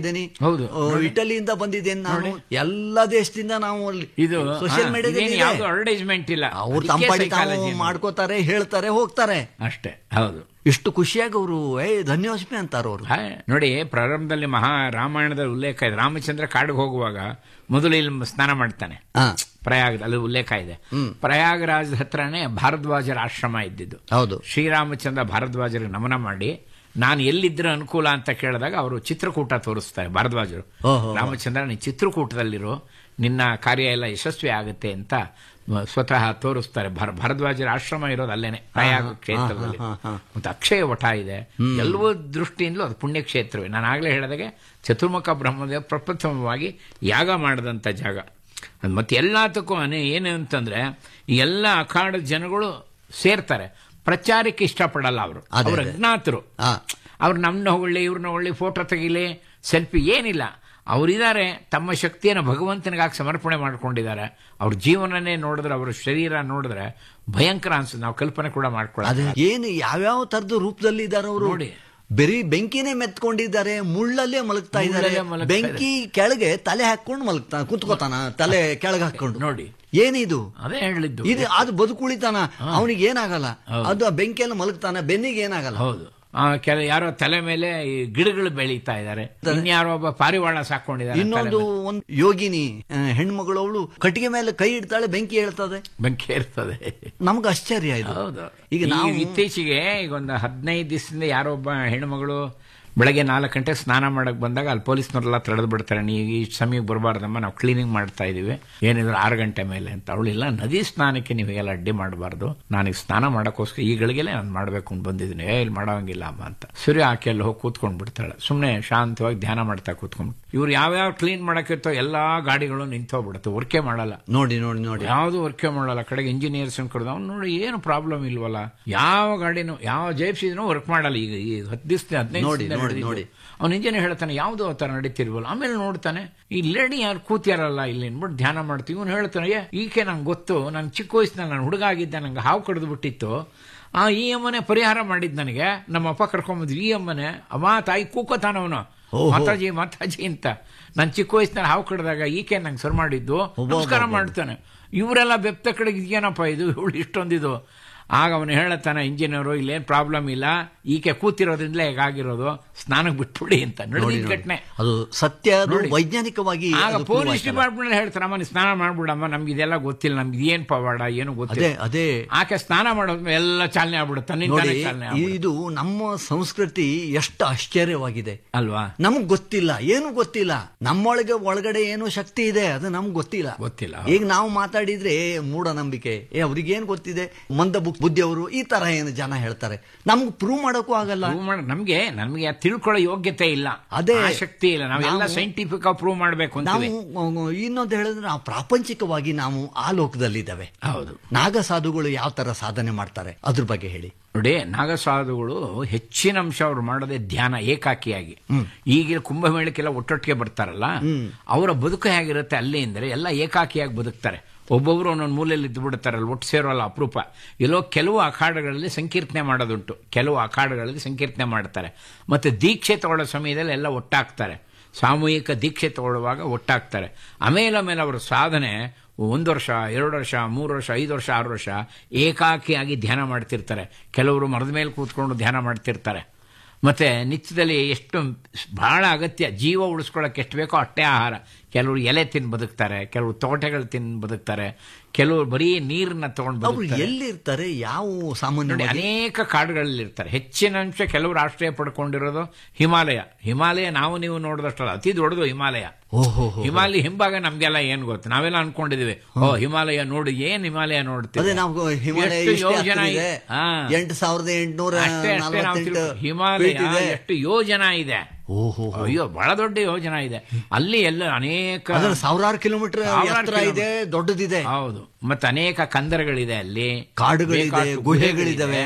ಹೌದು. ಆ, ಇಟಲಿಯಿಂದ ಬಂದಿದ್ದೇನೆ ನಾನು ಎಲ್ಲ ದೇಶದಿಂದ ನಾವು ಇದು ಸೋಷಿಯಲ್ ಹಾ, ಮೀಡಿಯಾದಲ್ಲಿ ಇದೇನು ಯಾವ್ದು ಅಡ್ವರ್ಟೈಸ್ಮೆಂಟ್ ಇಲ್ಲ ಅವ್ರು ಅದಕ್ಕೆ ತಂಪಾಡಿ ತಾವು psychology ಅನ್ನೋದು. ಮಾಡ್ಕೋತಾರೆ ಹೇಳ್ತಾರೆ ಹೋಗ್ತಾರೆ ಅಷ್ಟೇ ಹೌದು ಇಷ್ಟು ಖುಷಿಯಾಗಿ ಅವರು ಏ ಧನ್ಯೋಸ್ಮಿ ಅಂತಾರ ಅವರು ಹಾ, ನೋಡಿ ಪ್ರಾರಂಭದಲ್ಲಿ ಮಹಾ ರಾಮಾಯಣದಲ್ಲಿ ಉಲ್ಲೇಖ ಇದೆ ರಾಮಚಂದ್ರ ಕಾಡಿಗೆ ಹೋಗುವಾಗ ಮೊದಲು ಇಲ್ಲಿ ಸ್ನಾನ ಮಾಡ್ತಾನೆ ಪ್ರಯಾಗ ಅಲ್ಲಿ ಉಲ್ಲೇಖ ಇದೆ ಪ್ರಯಾಗರಾಜ್ ಹತ್ರನೇ ಭಾರದ್ವಾಜರ ಆಶ್ರಮ ಇದ್ದಿದ್ದು ಹೌದು ಶ್ರೀರಾಮಚಂದ್ರ ಭಾರದ್ವಾಜರಿಗೆ ನಮನ ಮಾಡಿ ನಾನು ಎಲ್ಲಿದ್ರೆ ಅನುಕೂಲ ಅಂತ ಕೇಳಿದಾಗ ಅವರು ಚಿತ್ರಕೂಟ ತೋರಿಸ್ತಾರೆ ಭಾರದ್ವಾಜರು ಓಹೋ. ರಾಮಚಂದ್ರ ನೀನು ಚಿತ್ರಕೂಟದಲ್ಲಿರೋ ನಿನ್ನ ಕಾರ್ಯ ಎಲ್ಲ ಯಶಸ್ವಿ ಆಗುತ್ತೆ ಅಂತ ಮ- ಸ್ವತಃ ತೋರಿಸ್ತಾರೆ ಭರ- ಭಾರದ್ವಾಜರ ಆಶ್ರಮ ಇರೋದು ಅಲ್ಲೇನೆ ಪ್ರಯಾಗ ಹಾ, ಹಾ, ಕ್ಷೇತ್ರದಲ್ಲಿ ಹಾ, ಹಾ, ಹಾ. ಮತ್ತು ಅಕ್ಷಯ ವಟ ಇದೆ ಎಲ್ಲವೂ ದೃಷ್ಟಿಯಿಂದಲೂ ಅದು ಪುಣ್ಯಕ್ಷೇತ್ರವೇ ನಾನು ಆಗಲೇ ಹೇಳಿದಾಗೆ ಚತುರ್ಮುಖ ಬ್ರಹ್ಮದೇವ ಪ್ರಪ್ರಥಮವಾಗಿ ಯಾಗ ಮಾಡಿದಂಥ ಜಾಗ ಅದ್ ಮತ್ತೆ ಎಲ್ಲದಕ್ಕೂ ಅನೇ ಏನು ಅಂತಂದ್ರೆ ಈ ಎಲ್ಲ ಅಖಾಡದ ಜನಗಳು ಸೇರ್ತಾರೆ ಪ್ರಚಾರಕ್ಕೆ ಇಷ್ಟಪಡಲ್ಲ ಅವರು ಅದೇ, ಅವ್ರ ಅದೇ. ಅಜ್ಞಾತರು ಅವ್ರು ನಮ್ಮನ್ನ ಹೊಳ್ಳಿ ಇವ್ರನ್ನ ಹೊಳ್ಳಿ ಫೋಟೋ ತೆಗಿಲಿ ಸೆಲ್ಫಿ ಏನಿಲ್ಲ ಅವರಿದ್ದಾರೆ ತಮ್ಮ ಶಕ್ತಿಯನ್ನು ಭಗವಂತನಿಗಾಗಿ ಸಮರ್ಪಣೆ ಮಾಡ್ಕೊಂಡಿದ್ದಾರೆ ಅವ್ರ ಜೀವನನೇ ನೋಡಿದ್ರೆ ಅವ್ರ ಶರೀರ ನೋಡಿದ್ರೆ ಭಯಂಕರ ಅನ್ಸುತ್ತೆ ನಾವು ಕಲ್ಪನೆ ಕೂಡ ಮಾಡ್ಕೊಳ್ಳೋದು ಅದೇ ಏನು ಯಾವ್ಯಾವ ತರದ ರೂಪದಲ್ಲಿ ಇದ್ದಾರೆ ಅವರು ನೋಡಿ. ಬರೀ ಬೆಂಕಿನೇ ಮೆತ್ಕೊಂಡಿದ್ದಾರೆ ಮುಳ್ಳಲ್ಲೇ ಮಲಗ್ತಾ ಇದ್ದಾರೆ ಮುಳ್ಳಲ್ಲೇ ಮಲಗ್ತಾ ಬೆಂಕಿ ಕೆಳಗೆ ತಲೆ ಹಾಕೊಂಡು ಮಲಗ್ತಾನ ಕುತ್ಕೋತಾನ ತಲೆ ಕೆಳಗೆ ಹಾಕೊಂಡು ನೋಡಿ ಏನಿದು ಅದೇ ಹೇಳಿದ್ದು ಇದು ಅದು ಬದುಕುಳಿತಾನ ಅವನಿಗೆ ಏನಾಗಲ್ಲ ಅದು ಆ ಬೆಂಕಿಯಲ್ಲಿ ಮಲಗ್ತಾನ ಬೆನ್ನಿಗೆ ಏನಾಗಲ್ಲ ಹೌದು ಆ, ಕೆಲ ಯಾರೋ ತಲೆ ಮೇಲೆ ಈ ಗಿಡಗಳು ಬೆಳೀತಾ ಇದ್ದಾರೆ ಇನ್ಯಾರೋ ಒಬ್ಬ ಪಾರಿವಾಳ ಸಾಕೊಂಡಿದ್ದಾರೆ ಇನ್ನೊಂದು ಒಂದು ಯೋಗಿನಿ ಆ, ಹೆಣ್ಮಗಳು ಅವಳು ಕಟ್ಟಿಗೆ ಮೇಲೆ ಕೈ ಇಡ್ತಾಳೆ ಬೆಂಕಿ ಹೇಳ್ತದೆ ಬೆಂಕಿ ಇರ್ತದೆ ನಮ್ಗೆ ಆಶ್ಚರ್ಯ ಇದು ಹೌದು ಈಗ ಈಗ ನಾವು ಇತ್ತೀಚೆಗೆ ಈಗ ಒಂದು ಹದಿನೈದು ದಿವಸದಿಂದ ಯಾರೋ ಒಬ್ಬ ಹೆಣ್ಮಗಳು ಬೆಳಗ್ಗೆ ನಾಲ್ಕು ಗಂಟೆ ಸ್ನಾನ ಮಾಡಕ್ ಬಂದಾಗ ಅಲ್ಲಿ ಪೊಲೀಸ್ನವರೆಲ್ಲ ತಡೆದು ಬಿಡ್ತಾರೆ ನೀವು ಈ ಸಮಯಕ್ಕೆ ಬರಬಾರ್ದಮ್ಮ ನಾವು ಕ್ಲೀನಿಂಗ್ ಮಾಡ್ತಾ ಇದೀವಿ ಏನಿದ್ರು ಆರು ಗಂಟೆ ಮೇಲೆ ಅಂತ ಅವಳಿಲ್ಲ ನದಿ ಸ್ನಾನಕ್ಕೆ ನೀವೆಲ್ಲ ಅಡ್ಡಿ ಮಾಡಬಾರ್ದು ನಾನೀಗ ಸ್ನಾನ ಮಾಡೋಕ್ಕೋಸ್ಕರ ಈ ಗಳಿಗೆಲೆ ನಾನು ಮಾಡಬೇಕು ಅಂತ ಬಂದಿದ್ದೀನಿ ಏ ಇಲ್ಲಿ ಮಾಡೋಂಗಿಲ್ಲ ಅಮ್ಮ ಅಂತ ಸೂರ್ಯ ಆಕೆ ಅಲ್ಲಿ ಹೋಗಿ ಕೂತ್ಕೊಂಡು ಬಿಡ್ತಾಳೆ ಸುಮ್ಮನೆ ಶಾಂತವಾಗಿ ಧ್ಯಾನ ಮಾಡ್ತಾ ಕೂತ್ಕೊಂಡು ಇವ್ರು ಯಾವ್ಯಾವ ಕ್ಲೀನ್ ಮಾಡಕ್ಕಿರ್ತೋ ಎಲ್ಲಾ ಗಾಡಿಗಳು ನಿಂತೋಗ್ಬಿಡುತ್ತೆ ವರ್ಕೆ ಮಾಡಲ್ಲ ನೋಡಿ ನೋಡಿ ನೋಡಿ ಯಾವುದು ವರ್ಕೆ ಮಾಡಲ್ಲ ಕಡೆಗೆ ಇಂಜಿನಿಯರ್ಸ್ ಕರೆದು ಅವ್ನು ನೋಡಿ ಏನು ಪ್ರಾಬ್ಲಮ್ ಇಲ್ವಲ್ಲ ಯಾವ ಗಾಡಿನೂ ಯಾವ ಜೈಪ್ಸಿದ್ರೂ ವರ್ಕ್ ಮಾಡಲ್ಲ ಈಗ ಈ ಹತ್ತು ದಿವಸ ಹದಿನೈದು ನೋಡಿ, ದಿವ್ಸದಿಂದ ನೋಡಿ, ನಡೆದಿದ್ದು. ನೋಡಿ. ಅವ್ನು ಇಂಜಿನಿಯರ್ ಹೇಳ್ತಾನೆ ಯಾವುದು ಆ ಥರ ನಡೀತಿರ್ವಲ್ಲ ಆಮೇಲೆ ನೋಡ್ತಾನೆ ಈ ಲೇಡಿ ಯಾರು ಕೂತ್ಯಾರಲ್ಲ ಇಲ್ಲಿ ಅಂದ್ಬಿಟ್ಟು ಧ್ಯಾನ ಮಾಡ್ತೀವಿ ಇವನು ಹೇಳ್ತಾನೆ ಏ ಈಕೆ ನಂಗೆ ಗೊತ್ತು ನಾನು ಚಿಕ್ಕ ವಯಸ್ಸಿನಲ್ಲಿ ನಾನು ಹುಡುಗ ಆಗಿದ್ದೆ ನಂಗೆ ಹಾವು ಕಡ್ದು ಬಿಟ್ಟಿತ್ತು ಆ ಈ ಅಮ್ಮನೆ ಪರಿಹಾರ ಮಾಡಿದ್ ನನಗೆ ನಮ್ಮ ಅಪ್ಪ ಕರ್ಕೊಂಬಂದ್ವಿ ಈ ಅಮ್ಮನೆ ಅಮ್ಮ ತಾಯಿ ಕೂಕೋತಾನವನು ಓಹೋ. ಮಾತಾಜಿ ಮಾತಾಜಿ ಅಂತ ನಾನು ಚಿಕ್ಕ ವಯಸ್ಸಿನಲ್ಲಿ ಹಾವು ಕಡ್ದಾಗ ಈಕೆ ನಂಗೆ ಸರ್ ಮಾಡಿದ್ದು ನಮಸ್ಕಾರ ಮಾಡ್ತಾನೆ ಇವರೆಲ್ಲ ಬೆಪ್ತ ಕಡೆಗೆ ಏನಪ್ಪ ಇದು ಇವಳು ಇಷ್ಟೊಂದಿದು ಆಗ ಅವನು ಹೇಳತ್ತಾನೆ ಇಂಜಿನಿಯರು ಇಲ್ಲೇನು ಪ್ರಾಬ್ಲಮ್ ಇಲ್ಲ ಈಕೆ ಕೂತಿರೋದ್ರಿಂದಲೇ ಹೇಗಾಗಿರೋದು ಸ್ನಾನಕ್ಕೆ ಬಿಟ್ಬಿಡಿ ಅಂತ ನೋಡಿ, ನಡೆದಿದ್ದ ನೋಡಿ. ಘಟನೆ ಅದು ಸತ್ಯ ಅದು ನೋಡಿ. ವೈಜ್ಞಾನಿಕವಾಗಿ ಆಗ ಅದು prove ಪೊಲೀಸ್ ಆಯ್ತಲ್ಲ. ಡಿಪಾರ್ಟ್ಮೆಂಟ್ ಹೇಳ್ತಾರೆ ಅಮ್ಮ ನೀನ್ ಸ್ನಾನ ಮಾಡ್ಬಿಡಮ್ಮ ನಮ್ಗೆ ಇದೆಲ್ಲ ಗೊತ್ತಿಲ್ಲ ನಮ್ಗೆ ಏನ್ ಪವಾಡ ಏನು ಗೊತ್ತಿಲ್ಲ ಅದೇ ಅದೇ ಆಕೆ ಸ್ನಾನ ಮಾಡೋದ್ಮೇಲೆ ಎಲ್ಲ ಚಾಲನೆ ಆಗ್ಬಿಡುತ್ತೆ ನೋಡಿ ನಿಂತಾನೆ ಚಾಲನೆ ಆಗ್ಬಿಡುತ್ತೆ. ಇದು ನಮ್ಮ ಸಂಸ್ಕೃತಿ ಎಷ್ಟು ಆಶ್ಚರ್ಯವಾಗಿದೆ ಅಲ್ವಾ ನಮಗ್ ಗೊತ್ತಿಲ್ಲ ಏನು ಗೊತ್ತಿಲ್ಲ ನಮ್ಮೊಳಗೆ ಒಳಗಡೆ ಏನೋ ಶಕ್ತಿ ಇದೆ ಅದು ನಮ್ಗೆ ಗೊತ್ತಿಲ್ಲ ಗೊತ್ತಿಲ್ಲ ಈಗ ನಾವು ಮಾತಾಡಿದ್ರೆ ಏ, ಮೂಢನಂಬಿಕೆ ಏ ಅವ್ರಿಗೆ ಏನ್ ಗೊತ್ತಿದೆ ಮಂದ ಬುಕ್ ಬುದ್ಧಿಯವರು ಈ ತರ ಏನು ಜನ ಹೇಳ್ತಾರೆ ನಮ್ಗೆ ಪ್ರೂವ್ ಮಾಡೋಕ್ಕೂ ಆಗಲ್ಲ Prove ಮಾಡ- ನಮ್ಗೆ ನಮ್ಗೆ ಅದ್ ತಿಳ್ಕೊಳ್ಳೋ ಯೋಗ್ಯತೆ ಇಲ್ಲ ಅದೇ. ಆ ಶಕ್ತಿ ಇಲ್ಲ ನಾವೆಲ್ಲ ನಾವು- ಸೈಂಟಿಫಿಕ್ ಪ್ರೂವ್ ಮಾಡ್ಬೇಕು ನಾವು ಅಂತೀವಿ ಇನ್ನೊಂದು ಹೇಳಿದ್ರೆ ನಾವು ಪ್ರಾಪಂಚಿಕವಾಗಿ ನಾವು ಆ ಲೋಕದಲ್ಲಿದ್ದಾವೆ ಹೌದು ನಾಗ ಸಾಧುಗಳು ಯಾವ ತರ ಸಾಧನೆ ಮಾಡ್ತಾರೆ ಅದ್ರ ಬಗ್ಗೆ ಹೇಳಿ ನೋಡಿ ನಾಗಸಾಧುಗಳು ಹೆಚ್ಚಿನ ಅಂಶ ಅವ್ರು ಮಾಡೋದೇ ಧ್ಯಾನ ಏಕಾಕಿಯಾಗಿ ಈಗಿನ ಕುಂಭಮೇಳಕ್ಕೆಲ್ಲ ಒಟ್ಟೊಟ್ಟಿಗೆ ಬರ್ತಾರಲ್ಲ ಅವರ ಬದುಕು ಹೇಗಿರುತ್ತೆ ಅಲ್ಲಿ ಅಂದರೆ ಎಲ್ಲ ಏಕಾಕಿಯಾಗಿ ಬದುಕ್ತಾರೆ ಒಬ್ಬೊಬ್ರು ಒಂದೊಂದು ಮೂಲೆಯಲ್ಲಿ ಇದ್ದು ಬಿಡ್ತಾರಲ್ಲ ಒಟ್ಟು ಸೇರೋಲ್ಲ ಅಪರೂಪ ಎಲ್ಲೋ ಕೆಲವು ಅಖಾಡಗಳಲ್ಲಿ ಸಂಕೀರ್ತನೆ ಮಾಡೋದುಂಟು ಕೆಲವು ಅಖಾಡಗಳಲ್ಲಿ ಸಂಕೀರ್ತನೆ ಮಾಡ್ತಾರೆ ಮತ್ತೆ ದೀಕ್ಷೆ ತಗೊಳ್ಳೋ ಸಮಯದಲ್ಲಿ ಎಲ್ಲ ಒಟ್ಟಾಗ್ತಾರೆ ಸಾಮೂಹಿಕ ದೀಕ್ಷೆ ತಗೊಳ್ಳುವಾಗ ಒಟ್ಟಾಗ್ತಾರೆ ಆಮೇಲೆ ಆಮೇಲೆ ಅವರ ಸಾಧನೆ ಒಂದು ವರ್ಷ ಎರಡು ವರ್ಷ ಮೂರು ವರ್ಷ ಐದು ವರ್ಷ ಆರು ವರ್ಷ ಏಕಾಕಿಯಾಗಿ ಧ್ಯಾನ ಮಾಡ್ತಿರ್ತಾರೆ ಕೆಲವರು ಮರದ ಮೇಲೆ ಕೂತ್ಕೊಂಡು ಧ್ಯಾನ ಮಾಡ್ತಿರ್ತಾರೆ ಮತ್ತೆ ನಿತ್ಯದಲ್ಲಿ ಎಷ್ಟು ಬಹಳ ಅಗತ್ಯ ಜೀವ ಉಳಿಸ್ಕೊಳ್ಳೋಕೆ ಎಷ್ಟು ಬೇಕೋ ಅಷ್ಟೇ ಆಹಾರ ಕೆಲವರು ಎಲೆ ತಿಂದು ಬದುಕ್ತಾರೆ ಕೆಲವರು ತೋಟಗಳು ತಿಂದು ಬದುಕ್ತಾರೆ ಕೆಲವರು ಬರೀ ನೀರನ್ನ ತಗೊಂಡು ಅವ್ರು ಬದುಕ್ತಾರೆ ಎಲ್ಲಿರ್ತಾರೆ ಯಾವ ನೋಡಿ ಸಾಮಾನ್ಯವಾಗಿ ಅನೇಕ ಕಾಡುಗಳಲ್ಲಿ ಇರ್ತಾರೆ ಹೆಚ್ಚಿನ ಅಂಶ ಕೆಲವರು ಆಶ್ರಯ ಪಡ್ಕೊಂಡಿರೋದು ಹಿಮಾಲಯ ಹಿಮಾಲಯ ನಾವು ನೀವು ನೋಡಿದಷ್ಟಲ್ಲ ಅತಿ ದೊಡ್ಡದು ಹಿಮಾಲಯ ಓಹೋ ಹಿಮಾಲಯ ಹಿಂಭಾಗ ನಮ್ಗೆಲ್ಲ ಏನ್ ಗೊತ್ತು ನಾವೆಲ್ಲ ಅನ್ಕೊಂಡಿದೀವಿ ಓ ಹಿಮಾಲಯ ನೋಡಿ ಏನ್ ಹಿಮಾಲಯ ನೋಡ್ತೀವಿ ಅದೇ ನಾವು ಹಿಮಾಲಯ ಎಷ್ಟು ಇಷ್ಟೇ ಯೋಜನ ಹತ್ತಿರ ಇದೆ. ಹಾ. ಎಂಟು ಸಾವಿರದ ಎಂಟುನೂರ ಅಷ್ಟೇ ಅಷ್ಟೇ ನಾವು ನಲವತ್ತೆಂಟು ತಿಳ್ಕೊ- ಹಿಮಾಲಯ feet ಇದೆ. ಎಷ್ಟು ಯೋಜನ ಇದೆ ಓಹೋ ಅಯ್ಯೋ ಬಹಳ ದೊಡ್ಡ ಯೋಜನ ಇದೆ ಅಲ್ಲಿ ಎಲ್ಲ ಅನೇಕ ಅದ್ರ ಸಾವಿರಾರು ಕಿಲೋಮೀಟರ್ ಸಾವಿರಾರು ಎತ್ತರ ಇದೆ ಕಿಲೋಮೀಟರ್. ದೊಡ್ಡದಿದೆ ಹೌದು ಮತ್ತೆ ಅನೇಕ ಕಂದರಗಳಿದೆ ಅಲ್ಲಿ ಕಾಡುಗಳಿದೆ, ಬೇಕಾದಷ್ಟು ಗುಹೆಗಳಿದಾವೆ.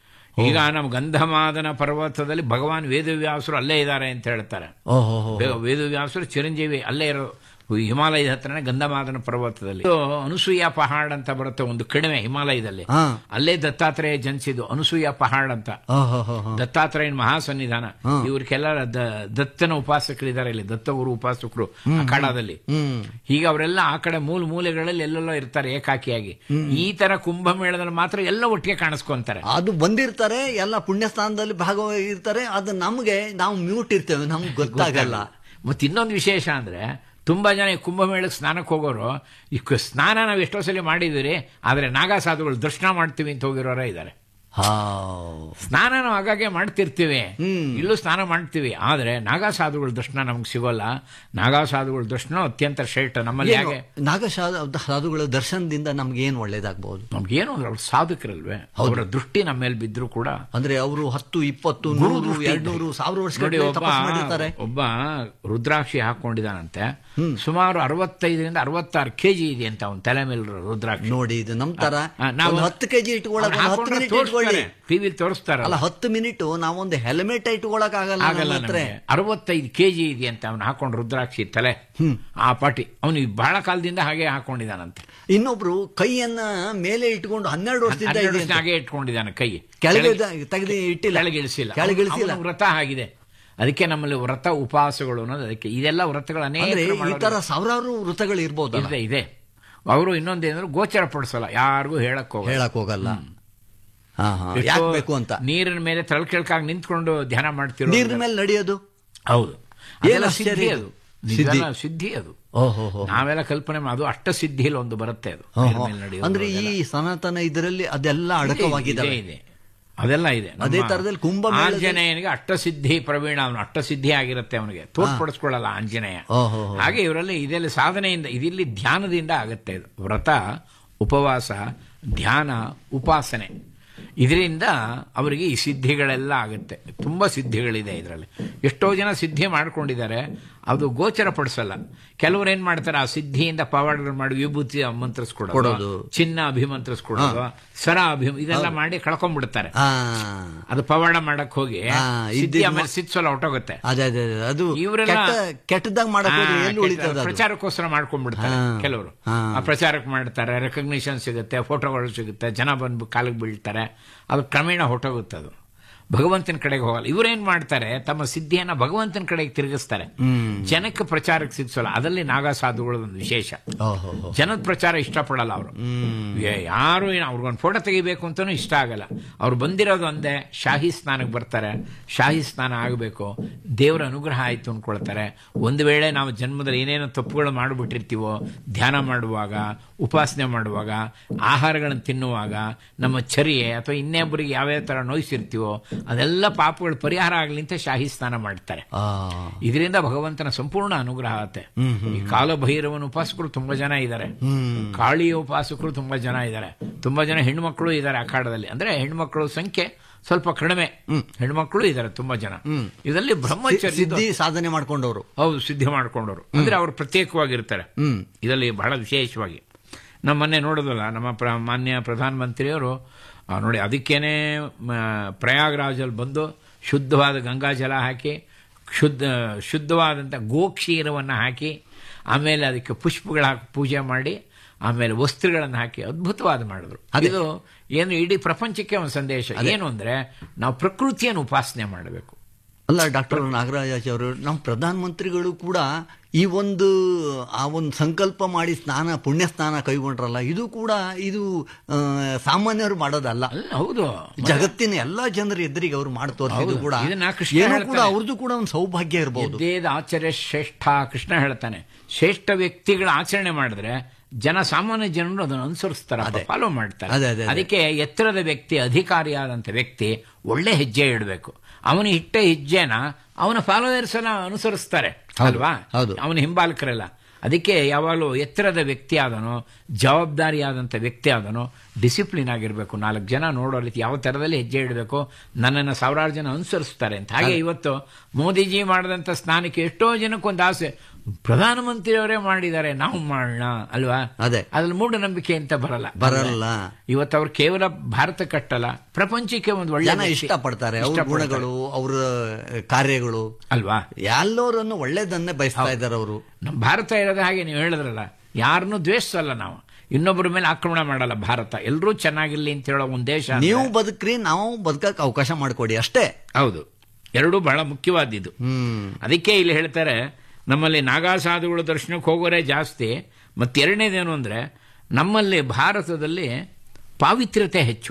ಈಗ ನಮ್ಮ ಗಂಧಮಾದನ ಪರ್ವತದಲ್ಲಿ ಭಗವಾನ್ ವೇದವ್ಯಾಸರು ಅಲ್ಲೇ ಇದ್ದಾರೆ ಅಂತ ಹೇಳ್ತಾರೆ ಓಹೋ ಬೇ- ವೇದವ್ಯಾಸರು ಚಿರಂಜೀವಿ ಅಲ್ಲೇ ಇರೋ ಹಿಮಾಲಯದ ಹತ್ರನೇ ಗಂಧಮಾದನ ಪರ್ವತದಲ್ಲಿ ಇದು ಅನುಸೂಯ ಪಹಾಡ್ ಅಂತ ಬರುತ್ತೆ ಒಂದು ಕಡಿಮೆ ಹಿಮಾಲಯದಲ್ಲಿ ಹಾ. ಅಲ್ಲೇ ದತ್ತಾತ್ರೇಯ ಜನಿಸಿದ್ದು ಅನುಸೂಯ ಪಹಾಡ್ ಅಂತ ದತ್ತಾತ್ರೇಯನ ಮಹಾಸನ್ನಿಧಾನ ಇವ್ರಿಗೆಲ್ಲ ದ- ದತ್ತನ ಉಪಾಸಕರಿದ್ದಾರೆ ಇಲ್ಲಿ ದತ್ತಗುರು ಉಪಾಸಕರು ಅಖಾಡದಲ್ಲಿ ಹೀಗೆ ಅವರೆಲ್ಲ ಆ ಕಡೆ ಮೂಲ ಮೂಲೆಗಳಲ್ಲಿ ಎಲ್ಲೆಲ್ಲೋ ಇರ್ತಾರೆ ಏಕಾಕಿಯಾಗಿ ಈ ತರ ಕುಂಭಮೇಳದಲ್ಲಿ ಮಾತ್ರ ಎಲ್ಲ ಒಟ್ಟಿಗೆ ಕಾಣಿಸ್ಕೊಂತಾರೆ ಅದು ಬಂದಿರ್ತಾರೆ ಎಲ್ಲ ಪುಣ್ಯ ಸ್ಥಾನದಲ್ಲಿ ಭಾಗವಾಗಿರ್ತಾರೆ ಅದು ನಮ್ಗೆ ನಾವು ಮ್ಯೂಟ್ ಇರ್ತೇವೆ ನಮ್ಗೆ ಗೊತ್ತಾಗಲ್ಲ ಮತ್ತೆ ಇನ್ನೊಂದು ವಿಶೇಷ ಅಂದ್ರೆ ತುಂಬಾ ಜನ ಈ ಕುಂಭಮೇಳಕ್ಕೆ ಸ್ನಾನಕ್ಕೆ ಹೋಗೋರು ಈ ಕ- ಸ್ನಾನ ನಾವು ಎಷ್ಟೋ ಸಲ ಮಾಡಿದಿರಿ ಆದ್ರೆ ನಾಗಾ ಸಾಧುಗಳು ದರ್ಶನ ಮಾಡ್ತೀವಿ ಅಂತ ಹೋಗಿರೋರೇ ಇದ್ದಾರೆ ಸ್ನಾನ ನಾವು ಆಗಾಗ್ಗೆ ಮಾಡ್ತಿರ್ತೀವಿ ಇಲ್ಲೂ ಸ್ನಾನ ಮಾಡ್ತೀವಿ ಆದ್ರೆ ನಾಗಾ ಸಾಧುಗಳ ದರ್ಶನ ನಮ್ಗೆ ಸಿಗೋಲ್ಲ ನಾಗಾ ಸಾಧುಗಳ ದರ್ಶನ ಅತ್ಯಂತ ಶ್ರೇಷ್ಠ ನಮ್ಮಲ್ಲಿ ಏನು, ಹೇಗೆ ನಾಗ ಸಾಧು- ಸಾಧುಗಳ ದರ್ಶನದಿಂದ ನಮ್ಗೆ ಏನ್ ಒಳ್ಳೇದಾಗಬಹುದು ನಮ್ಗೇನು ಅಂದ್ರೆ ಅವ್ರು ಸಾಧಕರಲ್ವೇ ಅವರ ದೃಷ್ಟಿ ನಮ್ಮ ಮೇಲೆ ಬಿದ್ರು ಕೂಡ ಅಂದ್ರೆ ಅವರು ಹತ್ತು ಇಪ್ಪತ್ತು ಗುರು ನೂರು ದೃಷ್ಟಿ ಎರಡ್ನೂರು ಸಾವಿರ ವರ್ಷ ನೋಡಿ ಒಬ್ಬ ಮಾಡಿರ್ತಾರೆ ಒಬ್ಬ ರುದ್ರಾಕ್ಷಿ ಹಾಕೊಂಡಿದಾನಂತೆ ಸುಮಾರು ಅರವತ್ತೈದರಿಂದ ಅರವತ್ತಾರು ಕೆಜಿ ಇದೆ ಅಂತ ಅವನ ತಲೆ ಮೇಲೆ ರುದ್ರಾಕ್ಷಿ ನೋಡಿ ಇದು ನಮ್ ತರ ಆ, ನಾವು- ಒಂದು ಹತ್ತು ಕೆಜಿ ಇಟ್ಕೊಳಕ್ ಅವ್ರು ಒಂದು ಹತ್ತು ಹಾಕೊಂಡ್ರೆ ಮಿನಿಟ್ ಇಟ್ಕೊಳ್ಳಿ ಟಿವಿ ತೋರಿಸ್ತಾರಲ್ಲ ಅಲ್ಲ ಹತ್ತು ಮಿನಿಟ್ ನಾವೊಂದು ಹೆಲ್ಮೆಟ್ ಇಟ್ಕೊಳಕ್ ಆಗಲ್ಲ ಆಗಲ್ಲ ನಮ್ಮ ಹತ್ರ ನಮ್ಗೆ. ಅರವತ್ತೈದು ಕೆಜಿ ಇದೆ ಅಂತ ಅವನು ಹಾಕೊಂಡು ರುದ್ರಾಕ್ಷಿ ತಲೆ ಆ ಪಾಟಿ ಅವನು ಬಹಳ ಕಾಲದಿಂದ ಹಾಗೆ ಹಾಕೊಂಡಿದ್ದಾನಂತೆ ಇನ್ನೊಬ್ರು ಕೈಯನ್ನ ಮೇಲೆ ಇಟ್ಕೊಂಡು ಹನ್ನೆರಡು ವರ್ಷದಿಂದ ಹನ್ನೆರಡು ಇದೆ ವರ್ಷ ಅಂತ. ಹಾಗೆ ಇಟ್ಕೊಂಡಿದ್ದಾನೆ ಕೈ ಕೆಳಗೆ ತೆಗೆದು ಇಟ್ಟಿಲ್ಲ ಕೆಳಗೆ ಇಳಿಸಿಲ್ಲ ಕೆಳಗೆ ಇಳಿಸಿಲ್ಲ ಅವನ ವ್ರತ ಆಗಿದೆ ಅದಕ್ಕೆ ನಮ್ಮಲ್ಲಿ ವ್ರತ ಉಪವಾಸಗಳು ಅನ್ನೋದು ಅದಕ್ಕೆ ಇದೆಲ್ಲ ವ್ರತಗಳು ಅಂದ್ರೆ ಅನೇಕ ಈ ತರ ಸಾವಿರಾರು ವೃತ್ತಗಳು ಇರ್ಬೋದು ಇದೆ ಇದೆ ಅವರು ಇನ್ನೊಂದೇನಂದ್ರೆ ಗೋಚರ ಪಡಿಸಲ್ಲ ಯಾರಿಗೂ ಹೇಳಕ್ ಹೋಗಲ್ಲ ಹೇಳಕ್ ಹೋಗಲ್ಲ ಹಾ ಹಾ ಎಷ್ಟೋ ಯಾಕೆ ಬೇಕು ಅಂತ ನೀರಿನ ಮೇಲೆ ತಳಕೆಳಕಾಗಿ ನಿಂತ್ಕೊಂಡು ಧ್ಯಾನ ಮಾಡ್ತಿರೋ ನೀರಿನ ಮೇಲೆ ನಡೆಯೋದು ಹೌದು ಏನ್ ಅದೆಲ್ಲ ಆಶ್ಚರ್ಯ ಸಿದ್ಧಿ ಇದು? ಅದು ಸಿದ್ಧಿ. ನಿಜವಾದ ಸಿದ್ಧಿ ಅದು ಓಹೋ ನಾವೆಲ್ಲ ಕಲ್ಪನೆ ಮಾ- ಅದು ಅಷ್ಟ ಸಿದ್ಧಿಯಲ್ಲಿ ಒಂದು ಬರುತ್ತೆ ಅದು ನೀರ್ ಮೇಲೆ ನಡೆಯೋದು ಅಂದ್ರೆ ಈ ಅದೆಲ್ಲ. ಸನಾತನ ಇದರಲ್ಲಿ ಅದೆಲ್ಲ ಇದೆ, ಅಡಕವಾಗಿದ್ದಾವೆ ಇದೆ, ಇದೆ. ಅದೆಲ್ಲ ಇದೆ ಅದೇ ನಮ್ಮ ತರದಲ್ಲಿ ಕುಂಭಮೇಳದಲ್ಲಿ- ಆಂಜನೇಯನಿಗೆ ಅಷ್ಟಸಿದ್ಧಿ ಪ್ರವೀಣ ಅವನು ಅಷ್ಟಸಿದ್ಧಿ ಆಗಿರುತ್ತೆ ಅವನಿಗೆ ತೋರ್ಪಡಿಸ್ಕೊಳ್ಳಲ್ಲ ಆಂಜನೇಯ ಓಹೋ ಹಾಗೆ ಇವರಲ್ಲಿ ಇದೆಲ್ಲ ಸಾಧನೆಯಿಂದ ಇದಿಲ್ಲಿ ಧ್ಯಾನದಿಂದ ಆಗುತ್ತೆ ಇದು ವ್ರತ ಉಪವಾಸ ಧ್ಯಾನ ಉಪಾಸನೆ ಇದರಿಂದ ಅವರಿಗೆ ಈ ಸಿದ್ಧಿಗಳೆಲ್ಲ ಆಗುತ್ತೆ ತುಂಬಾ ಸಿದ್ಧಿಗಳಿದೆ ಇದರಲ್ಲಿ ಎಷ್ಟೋ ಜನ ಸಿದ್ಧಿ ಮಾಡ್ಕೊಂಡಿದ್ದಾರೆ ಅದು ಗೋಚರ ಪಡಿಸಲ್ಲ ಕೆಲವರು ಏನ್ ಮಾಡ್ತಾರೆ ಆ ಸಿದ್ಧಿಯಿಂದ ಪವಾಡಗಳು ಮಾಡಿ ವಿಭೂತಿ ಮಂತ್ರಿಸ್ಕೊಡೋದು ಕೊಡೋದು. ಚಿನ್ನ ಅಭಿಮಂತ್ರಿಸ್ಕೊಡೋದು ಸರ ಅಭಿ ಇದೆಲ್ಲ ಮಾಡಿ ಕಳ್ಕೊಂಡ್ಬಿಡ್ತಾರೆ ಹಾ ಅದು ಪವಾಡ ಮಾಡಕ್ ಹೋಗಿ ಹಾ, ಸಿದ್ಧಿ ಇದ್ದಿದ್ ಆಮೇಲೆ ಮ- ಸಿದ್ಸೋಲ್ಲ ಹೊಟ್ಟೋಗುತ್ತೆ ಅದೇ ಅದೇ ಅದೇ. ಅದು ಇವರೆಲ್ಲ ಕೆಟ್ಟ ಕೆಟ್ಟದಾಗ ಮಾಡಕ್ ಹೋದ್ರೆ ಹಾ, ಎಲ್ಲಿ ಕೆಟ್ಟ- ಉಳಿತದ ಅದು? ಪ್ರಚಾರಕ್ಕೋಸ್ಕರ ಮಾಡ್ಕೊಂಡ್ಬಿಡ್ತಾರೆ ಹಾ. ಕೆಲವರು ಹಾ. ಆ ಪ್ರಚಾರಕ್ಕೆ ಮಾಡ್ತಾರೆ ರೆಕಗ್ನಿಷನ್ ಸಿಗುತ್ತೆ ಫೋಟೋಗಳು ಸಿಗುತ್ತೆ ಜನ ಬಂದು ಕಾಲಿಗೆ ಬೀಳ್ತಾರೆ ಅದು ಕ್ರಮೇಣ ಹೊಟ್ಟೋಗುತ್ತೆ ಅದು ಭಗವಂತನ ಕಡೆಗೆ ಹೋಗಲ್ಲ ಇವರೇನ್ ಮಾಡ್ತಾರೆ ತಮ್ಮ ಸಿದ್ಧಿಯನ್ನ ಭಗವಂತನ ಕಡೆಗೆ ತಿರುಗಿಸ್ತಾರೆ ಜನಕ್ಕೆ ಪ್ರಚಾರಕ್ಕೆ ಸಿಗ್ಸಲ್ಲ ಅದರಲ್ಲಿ ನಾಗಾ ಸಾಧುಗಳ ಒಂದು ವಿಶೇಷ ಓಹೋ ಜನದ ಪ್ರಚಾರ ಇಷ್ಟಪಡಲ್ಲ ಅವರು ಯಾರು ಏನು ಅವ್ರಿಗೊಂದು ಫೋಟೋ ತೆಗಿಬೇಕು ಅಂತಾನು ಇಷ್ಟ ಆಗಲ್ಲ ಅವ್ರು ಬಂದಿರೋದು ಒಂದೇ ಶಾಹಿ ಸ್ನಾನಕ್ಕೆ ಬರ್ತಾರೆ ಶಾಹಿ ಸ್ನಾನ ಆಗಬೇಕು ದೇವರ ಅನುಗ್ರಹ ಆಯ್ತು ಅನ್ಕೊಳ್ತಾರೆ ಒಂದು ವೇಳೆ ನಾವು ಜನ್ಮದಲ್ಲಿ ಏನೇನೋ ತಪ್ಪುಗಳು ಮಾಡಿಬಿಟ್ಟಿರ್ತೀವೋ ಧ್ಯಾನ ಮಾಡುವಾಗ ಉಪಾಸನೆ ಮಾಡುವಾಗ ಆಹಾರಗಳನ್ನು ತಿನ್ನುವಾಗ ನಮ್ಮ ಚರ್ಯೆ ಅಥವಾ ಇನ್ನೊಬ್ಬರಿಗೆ ಯಾವ್ಯಾವ ತರ ನೋಯಿಸಿರ್ತೀವೋ ಅದೆಲ್ಲ ಪಾಪಗಳು ಪರಿಹಾರ ಆಗಲಿ ಅಂತ ಶಾಹಿ ಸ್ನಾನ ಮಾಡ್ತಾರೆ ಆ ಇದರಿಂದ ಭಗವಂತನ ಸಂಪೂರ್ಣ ಅನುಗ್ರಹ ಆಗುತ್ತೆ ಈ ಕಾಲಭೈರವನ ಉಪಾಸಕರು ತುಂಬಾ ಜನ ಇದ್ದಾರೆ ಕಾಳಿಯ ಉಪಾಸಕರು ತುಂಬಾ ಜನ ಇದ್ದಾರೆ ತುಂಬಾ ಜನ ಹೆಣ್ಮಕ್ಳು ಇದ್ದಾರೆ ಅಖಾಡದಲ್ಲಿ ಅಂದ್ರೆ ಹೆಣ್ಮಕ್ಳು ಸಂಖ್ಯೆ ಸ್ವಲ್ಪ ಕಡಿಮೆ ಹೆಣ್ಮಕ್ಳು ಇದ್ದಾರೆ ತುಂಬಾ ಜನ ಇದರಲ್ಲಿ ಬ್ರಹ್ಮಚರ್ಯ ಸಿದ್ಧಿ ಸಾಧನೆ ಮಾಡ್ಕೊಂಡವರು ಹೌದು ಸಿದ್ಧಿ ಮಾಡ್ಕೊಂಡವರು ಅಂದ್ರೆ ಅವರು ಪ್ರತ್ಯೇಕವಾಗಿರ್ತಾರೆ ಇದರಲ್ಲಿ ಬಹಳ ವಿಶೇಷವಾಗಿ ನಮ್ಮ ಮೊನ್ನೆ ನೋಡೋದಲ್ಲ ನಮ್ಮ ಪ್ರ ಮಾನ್ಯ ಪ್ರಧಾನಮಂತ್ರಿಯವರು ಆ, ನೋಡಿ ಅದಕ್ಕೇನೆ ಮ, ಪ್ರಯಾಗ್ರಾಜಲ್ಲಿ ಬಂದು ಶುದ್ಧವಾದ ಗಂಗಾಜಲ ಹಾಕಿ ಶುದ್ಧ ಶುದ್ಧವಾದಂಥ ಗೋಕ್ಷೀರವನ್ನು ಹಾಕಿ ಆಮೇಲೆ ಅದಕ್ಕೆ ಪುಷ್ಪಗಳ ಹಾಕಿ ಪೂಜೆ ಮಾಡಿ ಆಮೇಲೆ ವಸ್ತ್ರಗಳನ್ನು ಹಾಕಿ ಅದ್ಭುತವಾದ ಮಾಡಿದ್ರು ಇದು ಏನು ಇಡೀ ಪ್ರಪಂಚಕ್ಕೆ ಒಂದು ಸಂದೇಶ ಏನು ಅಂದ್ರೆ ನಾವು ಪ್ರಕೃತಿಯನ್ನು ಉಪಾಸನೆ ಮಾಡಬೇಕು ಅಲ್ಲ ಡಾಕ್ಟರ್ ನಾಗರಾಜ್ ಅವರು ನಮ್ಮ ಪ್ರಧಾನಮಂತ್ರಿಗಳು ಕೂಡ ಈ ಒಂದು ಆ ಒಂದು ಸಂಕಲ್ಪ ಮಾಡಿ ಸ್ನಾನ ಪುಣ್ಯ ಸ್ನಾನ ಕೈಗೊಂಡ್ರಲ್ಲ ಇದು ಕೂಡ ಇದು ಆ, ಸಾಮಾನ್ಯರು ಮಾಡೋದಲ್ಲ ಹೌದು ಜಗತ್ತಿನ ಎಲ್ಲಾ ಜನರ ಎದುರಿಗೆ ಅವರು ಮಾಡಿ ತೋರಿಸಿದ್ದು ಹೌದು. ಕೂಡ ಇದನ್ನ ಕೃಷ್ಣ ಏನೋ ಹೇಳ್ತಾನೆ. ಕೂಡ ಅವ್ರದ್ದು ಕೂಡ ಒಂದು ಸೌಭಾಗ್ಯ ಇರಬಹುದು ಎದ್ದೇದ ಆಚಾರ್ಯ ಶ್ರೇಷ್ಠ ಕೃಷ್ಣ ಹೇಳ್ತಾನೆ ಶ್ರೇಷ್ಠ ವ್ಯಕ್ತಿಗಳ ಆಚರಣೆ ಮಾಡಿದ್ರೆ ಜನ ಸಾಮಾನ್ಯ ಜನರು ಅದನ್ನು ಅನುಸರಿಸ್ತಾರೆ ಫಾಲೋ ಮಾಡ್ತಾರೆ ಅದೇ, ಅದೇ, ಅದೇ. ಅದಕ್ಕೆ ಎತ್ತರದ ವ್ಯಕ್ತಿ ಅಧಿಕಾರಿಯಾದಂಥ ವ್ಯಕ್ತಿ ಒಳ್ಳೆ ಹೆಜ್ಜೆ ಇಡಬೇಕು ಅವನು ಇಟ್ಟ ಹೆಜ್ಜೆನ ಅವನ ಫಾಲೋವರ್ಸ್ ಎಲ್ಲ ಅನುಸರಿಸ್ತಾರೆ ಅಲ್ವಾ ಹೌದು. ಅವನ ಹಿಂಬಾಲಕರೆಲ್ಲ ಅದಕ್ಕೆ ಯಾವಾಗಲೂ ಎತ್ತರದ ವ್ಯಕ್ತಿ ಆದನೋ ಜವಾಬ್ದಾರಿಯಾದಂಥ ವ್ಯಕ್ತಿ ಆದನೋ ಡಿಸಿಪ್ಲಿನ್ ಆಗಿರಬೇಕು ನಾಲ್ಕು ಜನ ನೋಡೋ ರೀತಿ ಯಾವ ಥರದಲ್ಲಿ ಹೆಜ್ಜೆ ಇಡಬೇಕು ನನ್ನನ್ನು ಸಾವಿರಾರು ಜನ ಅನುಸರಿಸ್ತಾರೆ ಅಂತ ಹಾಗೆ ಇವತ್ತು ಮೋದಿಜಿ ಮಾಡಿದಂಥ ಸ್ನಾನಕ್ಕೆ ಎಷ್ಟೋ ಜನಕ್ಕೊಂದು ಆಸೆ ಪ್ರಧಾನಮಂತ್ರಿಯವರೇ ಮಾಡಿದ್ದಾರೆ ನಾವು ಮಾಡೋಣ ಅಲ್ವಾ ಅದೇ ಅದ್ರಲ್ಲಿ ಮೂಢನಂಬಿಕೆ ಅಂತ ಬರಲ್ಲ ಬರಲ್ಲ. ಇವತ್ತು ಅವ್ರು ಕೇವಲ ಭಾರತ ಕಟ್ಟಲ್ಲ ಪ್ರಪಂಚಕ್ಕೆ ಒಂದು ಒಳ್ಳೆ ಜನ ವ್ಯಕ್ತಿ. ಇಷ್ಟಪಡ್ತಾರೆ ಅವ್ರ ಇಷ್ಟಪಡ್ತಾರೆ. ಗುಣಗಳು ಅವರ ಕಾರ್ಯಗಳು ಅಲ್ವಾ ಎಲ್ಲರನ್ನು ಒಳ್ಳೇದನ್ನೇ ಬಯಸ್ತಾ ಇದ್ದಾರೆ ಅವರು ನಮ್ಮ ಭಾರತ ಇರೋದು ಹಾಗೆ ನೀವು ಹೇಳಿದ್ರಲ್ಲ ಯಾರನ್ನೂ ದ್ವೇಷಿಸಲ್ಲ ನಾವು ಇನ್ನೊಬ್ಬರ ಮೇಲೆ ಆಕ್ರಮಣ ಮಾಡಲ್ಲ ಭಾರತ ಎಲ್ಲರೂ ಚೆನ್ನಾಗಿರ್ಲಿ ಅಂತ ಹೇಳೋ ಒಂದು ದೇಶ ಅಂದ್ರೆ- ನೀವು ಬದುಕ್ರಿ ನಾವು ಬದುಕಕ್ಕೆ ಅವಕಾಶ ಮಾಡಿಕೊಡಿ ಅಷ್ಟೇ ಹೌದು ಎರಡೂ ಬಹಳ ಮುಖ್ಯವಾದಿದ್ದು ಅದಕ್ಕೆ ಇಲ್ಲಿ ಹೇಳ್ತಾರೆ ನಮ್ಮಲ್ಲಿ ನಾಗಾ ಸಾಧುಗಳು ದರ್ಶನಕ್ಕೆ ಹೋಗೋರೇ ಜಾಸ್ತಿ ಮತ್ತೆರಡನೇದೇನು ಅಂದರೆ ನಮ್ಮಲ್ಲಿ ಭಾರತದಲ್ಲಿ ಪಾವಿತ್ರ್ಯತೆ ಹೆಚ್ಚು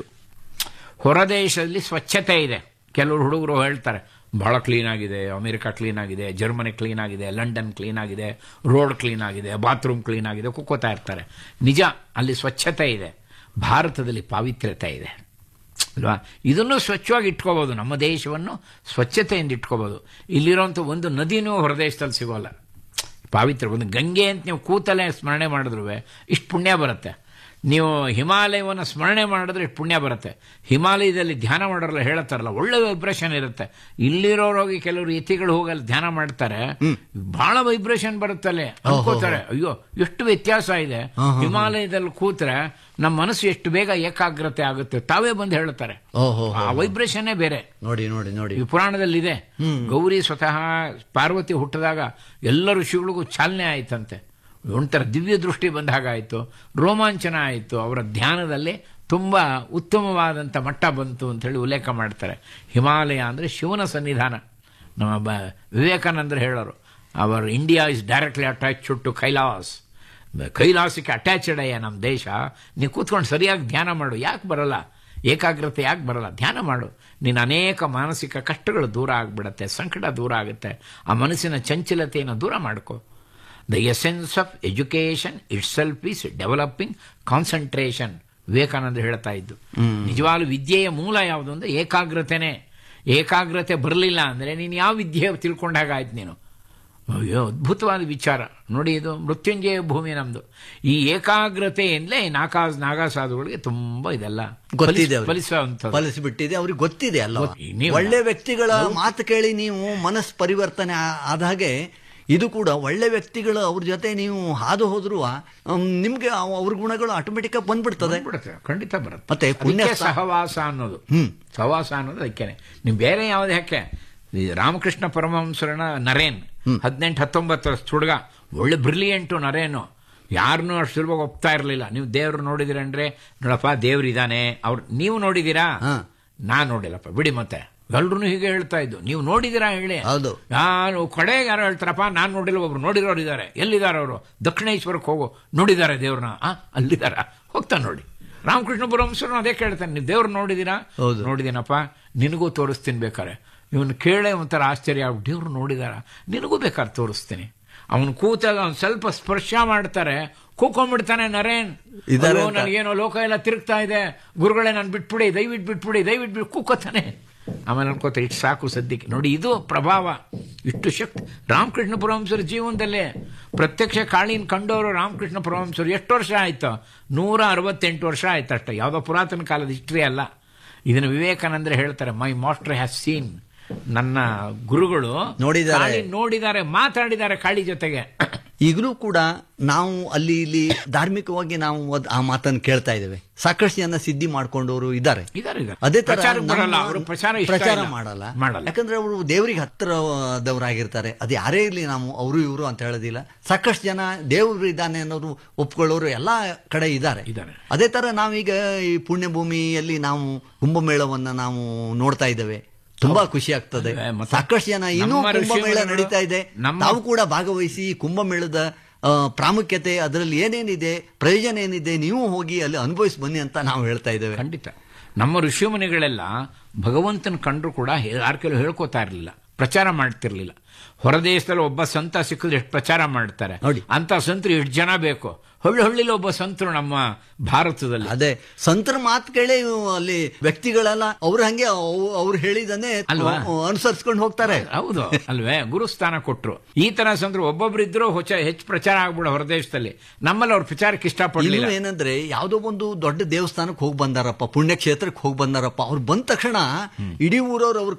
ಹೊರದೇಶದಲ್ಲಿ ಸ್ವಚ್ಛತೆ ಇದೆ ಕೆಲವರು ಹುಡುಗರು ಹೇಳ್ತಾರೆ ಬಹಳ ಕ್ಲೀನ್ ಆಗಿದೆ ಅಮೆರಿಕ ಕ್ಲೀನ್ ಆಗಿದೆ ಜರ್ಮನಿ ಕ್ಲೀನ್ ಆಗಿದೆ ಲಂಡನ್ ಕ್ಲೀನ್ ಆಗಿದೆ ರೋಡ್ ಕ್ಲೀನ್ ಆಗಿದೆ ಬಾತ್ರೂಮ್ ಕ್ಲೀನ್ ಆಗಿದೆ ಕುಕ್ಕೋತಾ ಇರ್ತಾರೆ ನಿಜ ಅಲ್ಲಿ ಸ್ವಚ್ಛತೆ ಇದೆ ಭಾರತದಲ್ಲಿ ಪಾವಿತ್ರ್ಯತೆ ಇದೆ ಅಲ್ವಾ ಇದನ್ನು ಸ್ವಚ್ಛವಾಗಿ ಇಟ್ಕೋಬೋದು ನಮ್ಮ ದೇಶವನ್ನು ಸ್ವಚ್ಛತೆಯಿಂದ ಇಟ್ಕೋಬೋದು ಇಲ್ಲಿರೋಂಥ ಒಂದು ನದಿನೂ ಹೊರದೇಶದಲ್ಲಿ ಸಿಗೋಲ್ಲ ಪಾವಿತ್ರ್ಯ ಒಂದು ಗಂಗೆ ಅಂತ ನೀವು ಕೂತಲೇ ಸ್ಮರಣೆ ಮಾಡಿದ್ರು ಇಷ್ಟು ಪುಣ್ಯ ಬರುತ್ತೆ ನೀವು ಹಿಮಾಲಯವನ್ನು ಸ್ಮರಣೆ ಮಾಡಿದ್ರೆ ಇಷ್ಟು ಪುಣ್ಯ ಬರುತ್ತೆ ಹಿಮಾಲಯದಲ್ಲಿ ಧ್ಯಾನ ಮಾಡೋರಲ್ಲ ಹೇಳ್ತಾರಲ್ಲ ಒಳ್ಳೆ ವೈಬ್ರೇಷನ್ ಇರುತ್ತೆ ಇಲ್ಲಿರೋರೋಗಿ ಕೆಲವರು ಯತಿಗಳು ಹೋಗಿ ಅಲ್ಲಿ ಧ್ಯಾನ ಮಾಡ್ತಾರೆ ಬಹಳ ವೈಬ್ರೇಷನ್ ಬರುತ್ತಲ್ಲೇ ಅನ್ಕೋತಾರೆ ಅಯ್ಯೋ ಎಷ್ಟು ವ್ಯತ್ಯಾಸ ಇದೆ ಹಿಮಾಲಯದಲ್ಲಿ ಕೂತ್ರೆ ನಮ್ಮ ಮನಸ್ಸು ಎಷ್ಟು ಬೇಗ ಏಕಾಗ್ರತೆ ಆಗುತ್ತೆ ತಾವೇ ಬಂದು ಹೇಳ್ತಾರೆ ಓಹೋ ಆ ವೈಬ್ರೇಷನ್ನೇ ಬೇರೆ ನೋಡಿ ನೋಡಿ ನೋಡಿ ಈ ಪುರಾಣದಲ್ಲಿ ಇದೆ ಗೌರಿ ಸ್ವತಃ ಪಾರ್ವತಿ ಹುಟ್ಟಿದಾಗ ಎಲ್ಲ ಋಷಿಗಳಿಗೂ ಚಾಲನೆ ಆಯ್ತಂತೆ ಒಂಥರ ದಿವ್ಯ ದೃಷ್ಟಿ ಬಂದ ಹಾಗಾಯಿತು ರೋಮಾಂಚನ ಆಯಿತು ಅವರ ಧ್ಯಾನದಲ್ಲಿ ತುಂಬ ಉತ್ತಮವಾದಂಥ ಮಟ್ಟ ಬಂತು ಅಂತ ಹೇಳಿ ಉಲ್ಲೇಖ ಮಾಡ್ತಾರೆ ಹಿಮಾಲಯ ಅಂದರೆ ಶಿವನ ಸನ್ನಿಧಾನ ನಮ್ಮ ಬ ವಿವೇಕಾನಂದರು ಹೇಳೋರು our India is directly attach to Kailas ಕೈಲಾಸಕ್ಕೆ ಅಟ್ಯಾಚಡ್ ಅಯ್ಯ ನಮ್ಮ ದೇಶ ನೀವು ಕೂತ್ಕೊಂಡು ಸರಿಯಾಗಿ ಧ್ಯಾನ ಮಾಡು ಯಾಕೆ ಬರಲ್ಲ ಏಕಾಗ್ರತೆ ಯಾಕೆ ಬರಲ್ಲ ಧ್ಯಾನ ಮಾಡು ನಿನ್ನ ಅನೇಕ ಮಾನಸಿಕ ಕಷ್ಟಗಳು ದೂರ ಆಗಿಬಿಡತ್ತೆ ಸಂಕಟ ದೂರ ಆಗುತ್ತೆ ಆ ಮನಸ್ಸಿನ ಚಂಚಲತೆಯನ್ನು ದೂರ ಮಾಡ್ಕೋ the essence of education itself is developing concentration Vivekananda ಹೇಳ್ತಾ ಇದ್ದು ನಿಜವಾಗ್ಲೂ ವಿದ್ಯೆಯ ಮೂಲ ಯಾವುದು ಅಂದರೆ ಏಕಾಗ್ರತೆನೇ ಏಕಾಗ್ರತೆ ಬರಲಿಲ್ಲ ಅಂದರೆ ನೀನು ಯಾವ ವಿದ್ಯೆ ತಿಳ್ಕೊಂಡಾಗ ಆಯ್ತು ನೀನು ಅಯ್ಯೋ ಅದ್ಭುತವಾದ ವಿಚಾರ ನೋಡಿ ಇದು ಮೃತ್ಯುಂಜಯ ಭೂಮಿ ನಮ್ದು ಈ ಏಕಾಗ್ರತೆಯಿಂದಲೇ ನಾಗಾ ನಾಗಾ ಸಾಧುಗಳಿಗೆ ತುಂಬಾ ಇದೆಲ್ಲ ಗೊತ್ತಿದೆ ಅವ್ರಿಗೆ. ಫಲಿಸುವಂಥದ್ದು. ಫಲಿಸಿಬಿಟ್ಟಿದೆ ಅವ್ರಿಗೆ ಗೊತ್ತಿದೆ ಅಲ್ಲ ಗೊತ್ತಿ- ನೀವು- ಒಳ್ಳೆ ವ್ಯಕ್ತಿಗಳ ಮಾತು ಕೇಳಿ ನೀವು ಮನಸ್ಸು ಪರಿವರ್ತನೆ ಆ- ಆದ ಹಾಗೆ ಇದು ಕೂಡ ಒಳ್ಳೆ ವ್ಯಕ್ತಿಗಳು ಅವ್ರ ಜೊತೆ ನೀವು ಹಾದು ಹೋದ್ರು ನಿಮ್ಗೆ ಅವ್- ಅವ್ರ ಗುಣಗಳು ಆಟೋಮೆಟಿಕ್ ಆಗಿ ಬಂದ್ಬಿಡ್ತದೆ ಬಂದ್ಬಿಡುತ್ತೆ, ಖಂಡಿತ ಬರುತ್ತೆ ಮತ್ತೆ ಪುಣ್ಯ ಅದಕ್ಕೆ ಸಹವಾಸ ಅನ್ನೋದು ಸಹವಾಸ ಅನ್ನೋದು ಅದಕ್ಕೇನೆ ನೀವು ಬೇರೆ ಯಾವ್ದು ಯಾಕೆ ಈ ರಾಮಕೃಷ್ಣ ಪರಮಹಂಸರನ ನರೇನ್ ಹದಿನೆಂಟು ಹತ್ತೊಂಬತ್ತು ವರ್ಷ ಹುಡುಗ ಒಳ್ಳೆ ಬ್ರಿಲಿಯಂಟು ನರೇನು ಯಾರನ್ನೂ ಅಷ್ಟು ಸುಲಭ ಒಪ್ತಾ ಇರಲಿಲ್ಲ ನೀವು ದೇವ್ರು ನೋಡಿದಿರಂದ್ರೆ ನೋಡಪ್ಪ ದೇವ್ರು ಇದ್ದಾನೆ ಅವ್ರು ನೀವು ನೋಡಿದ್ದೀರಾ ನಾನ್ ನೋಡಿಲ್ಲಪ್ಪ ಬಿಡಿ ಮತ್ತೆ ಎಲ್ರು ಹೀಗೆ ಹೇಳ್ತಾ ಇದ್ದು ನೀವು ನೋಡಿದಿರಾ ಹೇಳಿ ಹೌದು ನಾನು ಕಡೆಗೆ ಯಾರೋ ಹೇಳ್ತಾರಪ್ಪ ನಾನು ನೋಡಿಲ್ಲ ಒಬ್ರು ನೋಡಿರೋರು ಇದ್ದಾರೆ ಎಲ್ಲಿದ್ದಾರೆ ಅವರು ದಕ್ಷಿಣೇಶ್ವರಕ್ಕೆ ಹೋಗು ನೋಡಿದ್ದಾರೆ ದೇವ್ರನ್ನ ಆ ಅಲ್ಲಿದ್ದಾರ ಹೋಗ್ತಾ ನೋಡಿ ರಾಮಕೃಷ್ಣ ಪರಮಹಂಸರು ಅದೇ ಕೇಳ್ತಾನೆ ನೀವು ದೇವ್ರು ನೋಡಿದ್ದೀರಾ ಹೌದು. ನೋಡಿದ್ದೀನಪ್ಪ ನಿನಗೂ ತೋರಿಸ್ತೀನಿ ಬೇಕಾರೆ ಇವನು ಕೇಳೇ ಒಂಥರ ಆಶ್ಚರ್ಯ ಆಗ್ಬಿಟ್ಟು ದೇವ್ರು ನೋಡಿದಾರ ನಿನಗೂ ಬೇಕಾದ್ರೆ ತೋರಿಸ್ತೀನಿ ಅವನು ಕೂತಾಗ ಅವ್ನು ಸ್ವಲ್ಪ ಸ್ಪರ್ಶ ಮಾಡ್ತಾರೆ ಕೂಕೊಂಡ್ಬಿಡ್ತಾನೆ ನರೇನ್ ಇದಾರೆ ಅಯ್ಯೋ, ಅಂತ. ನನಗೇನೋ ಲೋಕ ಎಲ್ಲ ತಿರುಗ್ತಾ ಇದೆ ಗುರುಗಳೇ ನಾನು ಬಿಟ್ಬಿಡಿ ದಯವಿಟ್ಟು ಬಿಟ್ಬಿಡಿ ದಯವಿಟ್ಟು ಬಿಟ್ಟು ಕೂಕೋತಾನೆ ಆಮೇಲೆ ಅನ್ಕೋತ ಇಷ್ಟು ಸಾಕು ಸದ್ಯಕ್ಕೆ ನೋಡಿ ಇದು ಪ್ರಭಾವ ಇಷ್ಟು ಶಕ್ತಿ ರಾಮಕೃಷ್ಣ ಪರಮಹಂಸರ ಜೀವನದಲ್ಲೇ ಪ್ರತ್ಯಕ್ಷ ಕಾಳಿನ ಕಂಡವರು ರಾಮಕೃಷ್ಣ ಪರಮಹಂಸರು ಎಷ್ಟು ವರ್ಷ ಆಯ್ತು ನೂರ ಅರವತ್ತೆಂಟು ವರ್ಷ ಆಯ್ತು ಅಷ್ಟೇ ಯಾವುದೋ ಪುರಾತನ ಕಾಲದ ಹಿಸ್ಟ್ರಿ ಅಲ್ಲ ಇದನ್ನು ವಿವೇಕಾನಂದ್ರ ಹೇಳ್ತಾರೆ ಮೈ ಮಾಸ್ಟರ್ ಹ್ಯಾಸ್ ಸೀನ್ ನನ್ನ ಗುರುಗಳು ನೋಡಿದ್ದಾರೆ. ಕಾಳಿ ನೋಡಿದ್ದಾರೆ ಮಾತಾಡಿದ್ದಾರೆ ಕಾಳಿ ಜೊತೆಗೆ ಈಗಲೂ ಕೂಡ ನಾವು ಅಲ್ಲಿ ಇಲ್ಲಿ ಧಾರ್ಮಿಕವಾಗಿ ನಾವು ಅದ್- ಆ ಮಾತನ್ನು ಕೇಳ್ತಾ ಇದ್ದೇವೆ ಸಾಕಷ್ಟು ಜನ ಸಿದ್ಧಿ ಮಾಡ್ಕೊಂಡವರು ಇದ್ದಾರೆ ಇದ್ದಾರೆ, ಇದ್ದಾರೆ. ಅದೇ ತರ ಪ್ರಚಾರಕ್ಕೆ ನಮ್ಮ- ಬರಲ್ಲ, ಅವರು ಪ್ರಚಾರ ಇಷ್ಟ ಪ್ರಚಾರ ಇಲ್ಲ. ಮಾಡಲ್ಲ ಮಾಡಲ್ಲ. ಯಾಕಂದ್ರೆ ಅವರು ದೇವರಿಗೆ ಹತ್ತಿರದವರಾಗಿರ್ತಾರೆ ಅದು ಯಾರೇ ಇರಲಿ ನಾವು ಅವರು ಇವರು ಅಂತ ಹೇಳೋದಿಲ್ಲ ಸಾಕಷ್ಟು ಜನ ದೇವರು ಇದ್ದಾನೆ ಅನ್ನೋರು ಒಪ್ಕೊಳ್ಳೋರು ಎಲ್ಲಾ ಕಡೆ ಇದ್ದಾರೆ ಇದ್ದಾರೆ. ಅದೇ ತರ ನಾವೀಗ ಈ ಪುಣ್ಯಭೂಮಿಯಲ್ಲಿ ನಾವು ಕುಂಭಮೇಳವನ್ನ ನಾವು ನೋಡ್ತಾ ಇದ್ದೇವೆ ತುಂಬಾ ಖುಷಿ ಆಗ್ತದೆ ಅದೇ, ಮತ್ತೆ ಸಾಕಷ್ಟು ಜನ ಇನ್ನೂ ನಮ್ಮ ಕುಂಭಮೇಳ ಋಷಿಮುನಿಗಳು ನಡೀತಾ ಇದೆ ನಮ್ಮ- ತಾವು ಕೂಡ ಭಾಗವಹಿಸಿ ಕುಂಭಮೇಳದ ಆ, ಪ್ರಾಮುಖ್ಯತೆ ಅದರಲ್ಲಿ ಏನೇನಿದೆ ಪ್ರಯೋಜನ ಏನಿದೆ ನೀವು ಹೋಗಿ ಅಲ್ಲಿ ಅನುಭವಿಸಿ ಬನ್ನಿ ಅಂತ ನಾವು ಹೇಳ್ತಾ ಇದ್ದೇವೆ ಖಂಡಿತ ನಮ್ಮ ಋಷಿಮುನಿಗಳೆಲ್ಲ ಭಗವಂತನ ಕಂಡ್ರು ಕೂಡ ಯಾರ ಕೆಲವು ಹೇಳ್ಕೋತಾ ಇರಲಿಲ್ಲ ಪ್ರಚಾರ ಮಾಡ್ತಿರ್ಲಿಲ್ಲ ಹೊರದೇಶದಲ್ಲಿ ಒಬ್ಬ ಸಂತ ಸಿಕ್ಕಿದ್ರೆ ಎಷ್ಟು ಪ್ರಚಾರ ಮಾಡ್ತಾರೆ ಅಂತ ಸಂತರು ಎಷ್ಟು ಜನ ಬೇಕು ಹಳ್ಳಿ ಹಳ್ಳಿಲಿ ಒಬ್ಬ ಸಂತರು ನಮ್ಮ ಭಾರತದಲ್ಲಿ ಅದೇ ಸಂತರ ಮಾತು ಕೇಳಿ ಇವು ಅಲ್ಲಿ ವ್ಯಕ್ತಿಗಳೆಲ್ಲ ಅವ್ರು ಹಂಗೆ ಅವ್- ಅವ್ರು ಹೇಳಿದನ್ನೇ ಅಲ್ವಾ? ಅನುಸರಿಸ್ಕೊಂಡು ಹೋಗ್ತಾರೆ ಹೌದು ಅಲ್ವೇ ಗುರುಸ್ಥಾನ ಕೊಟ್ರು ಈ ತರ ಸಂತರು ಒಬ್ಬೊಬ್ರು ಇದ್ರು ಹೊಚ್ಚ ಹೆಚ್ಚು ಪ್ರಚಾರ ಆಗ್ಬಿಡ ಹೊರದೇಶದಲ್ಲಿ ನಮ್ಮಲ್ಲಿ ಅವ್ರ ಪ್ರಚಾರಕ್ಕೆ ಇಷ್ಟಪಡಲಿಲ್ಲ ಇನ್ನು ಏನಂದ್ರೆ ಯಾವ್ದೋ ಒಂದು ದೊಡ್ಡ ದೇವಸ್ಥಾನಕ್ಕೆ ಹೋಗಿ ಬಂದಾರಪ್ಪ ಪುಣ್ಯಕ್ಷೇತ್ರಕ್ಕೆ ಹೋಗಿ ಬಂದಾರಪ್ಪ ಅವ್ರು ಬಂದ ತಕ್ಷಣ ಇಡೀ ಊರವ್ರು ಅವ್ರ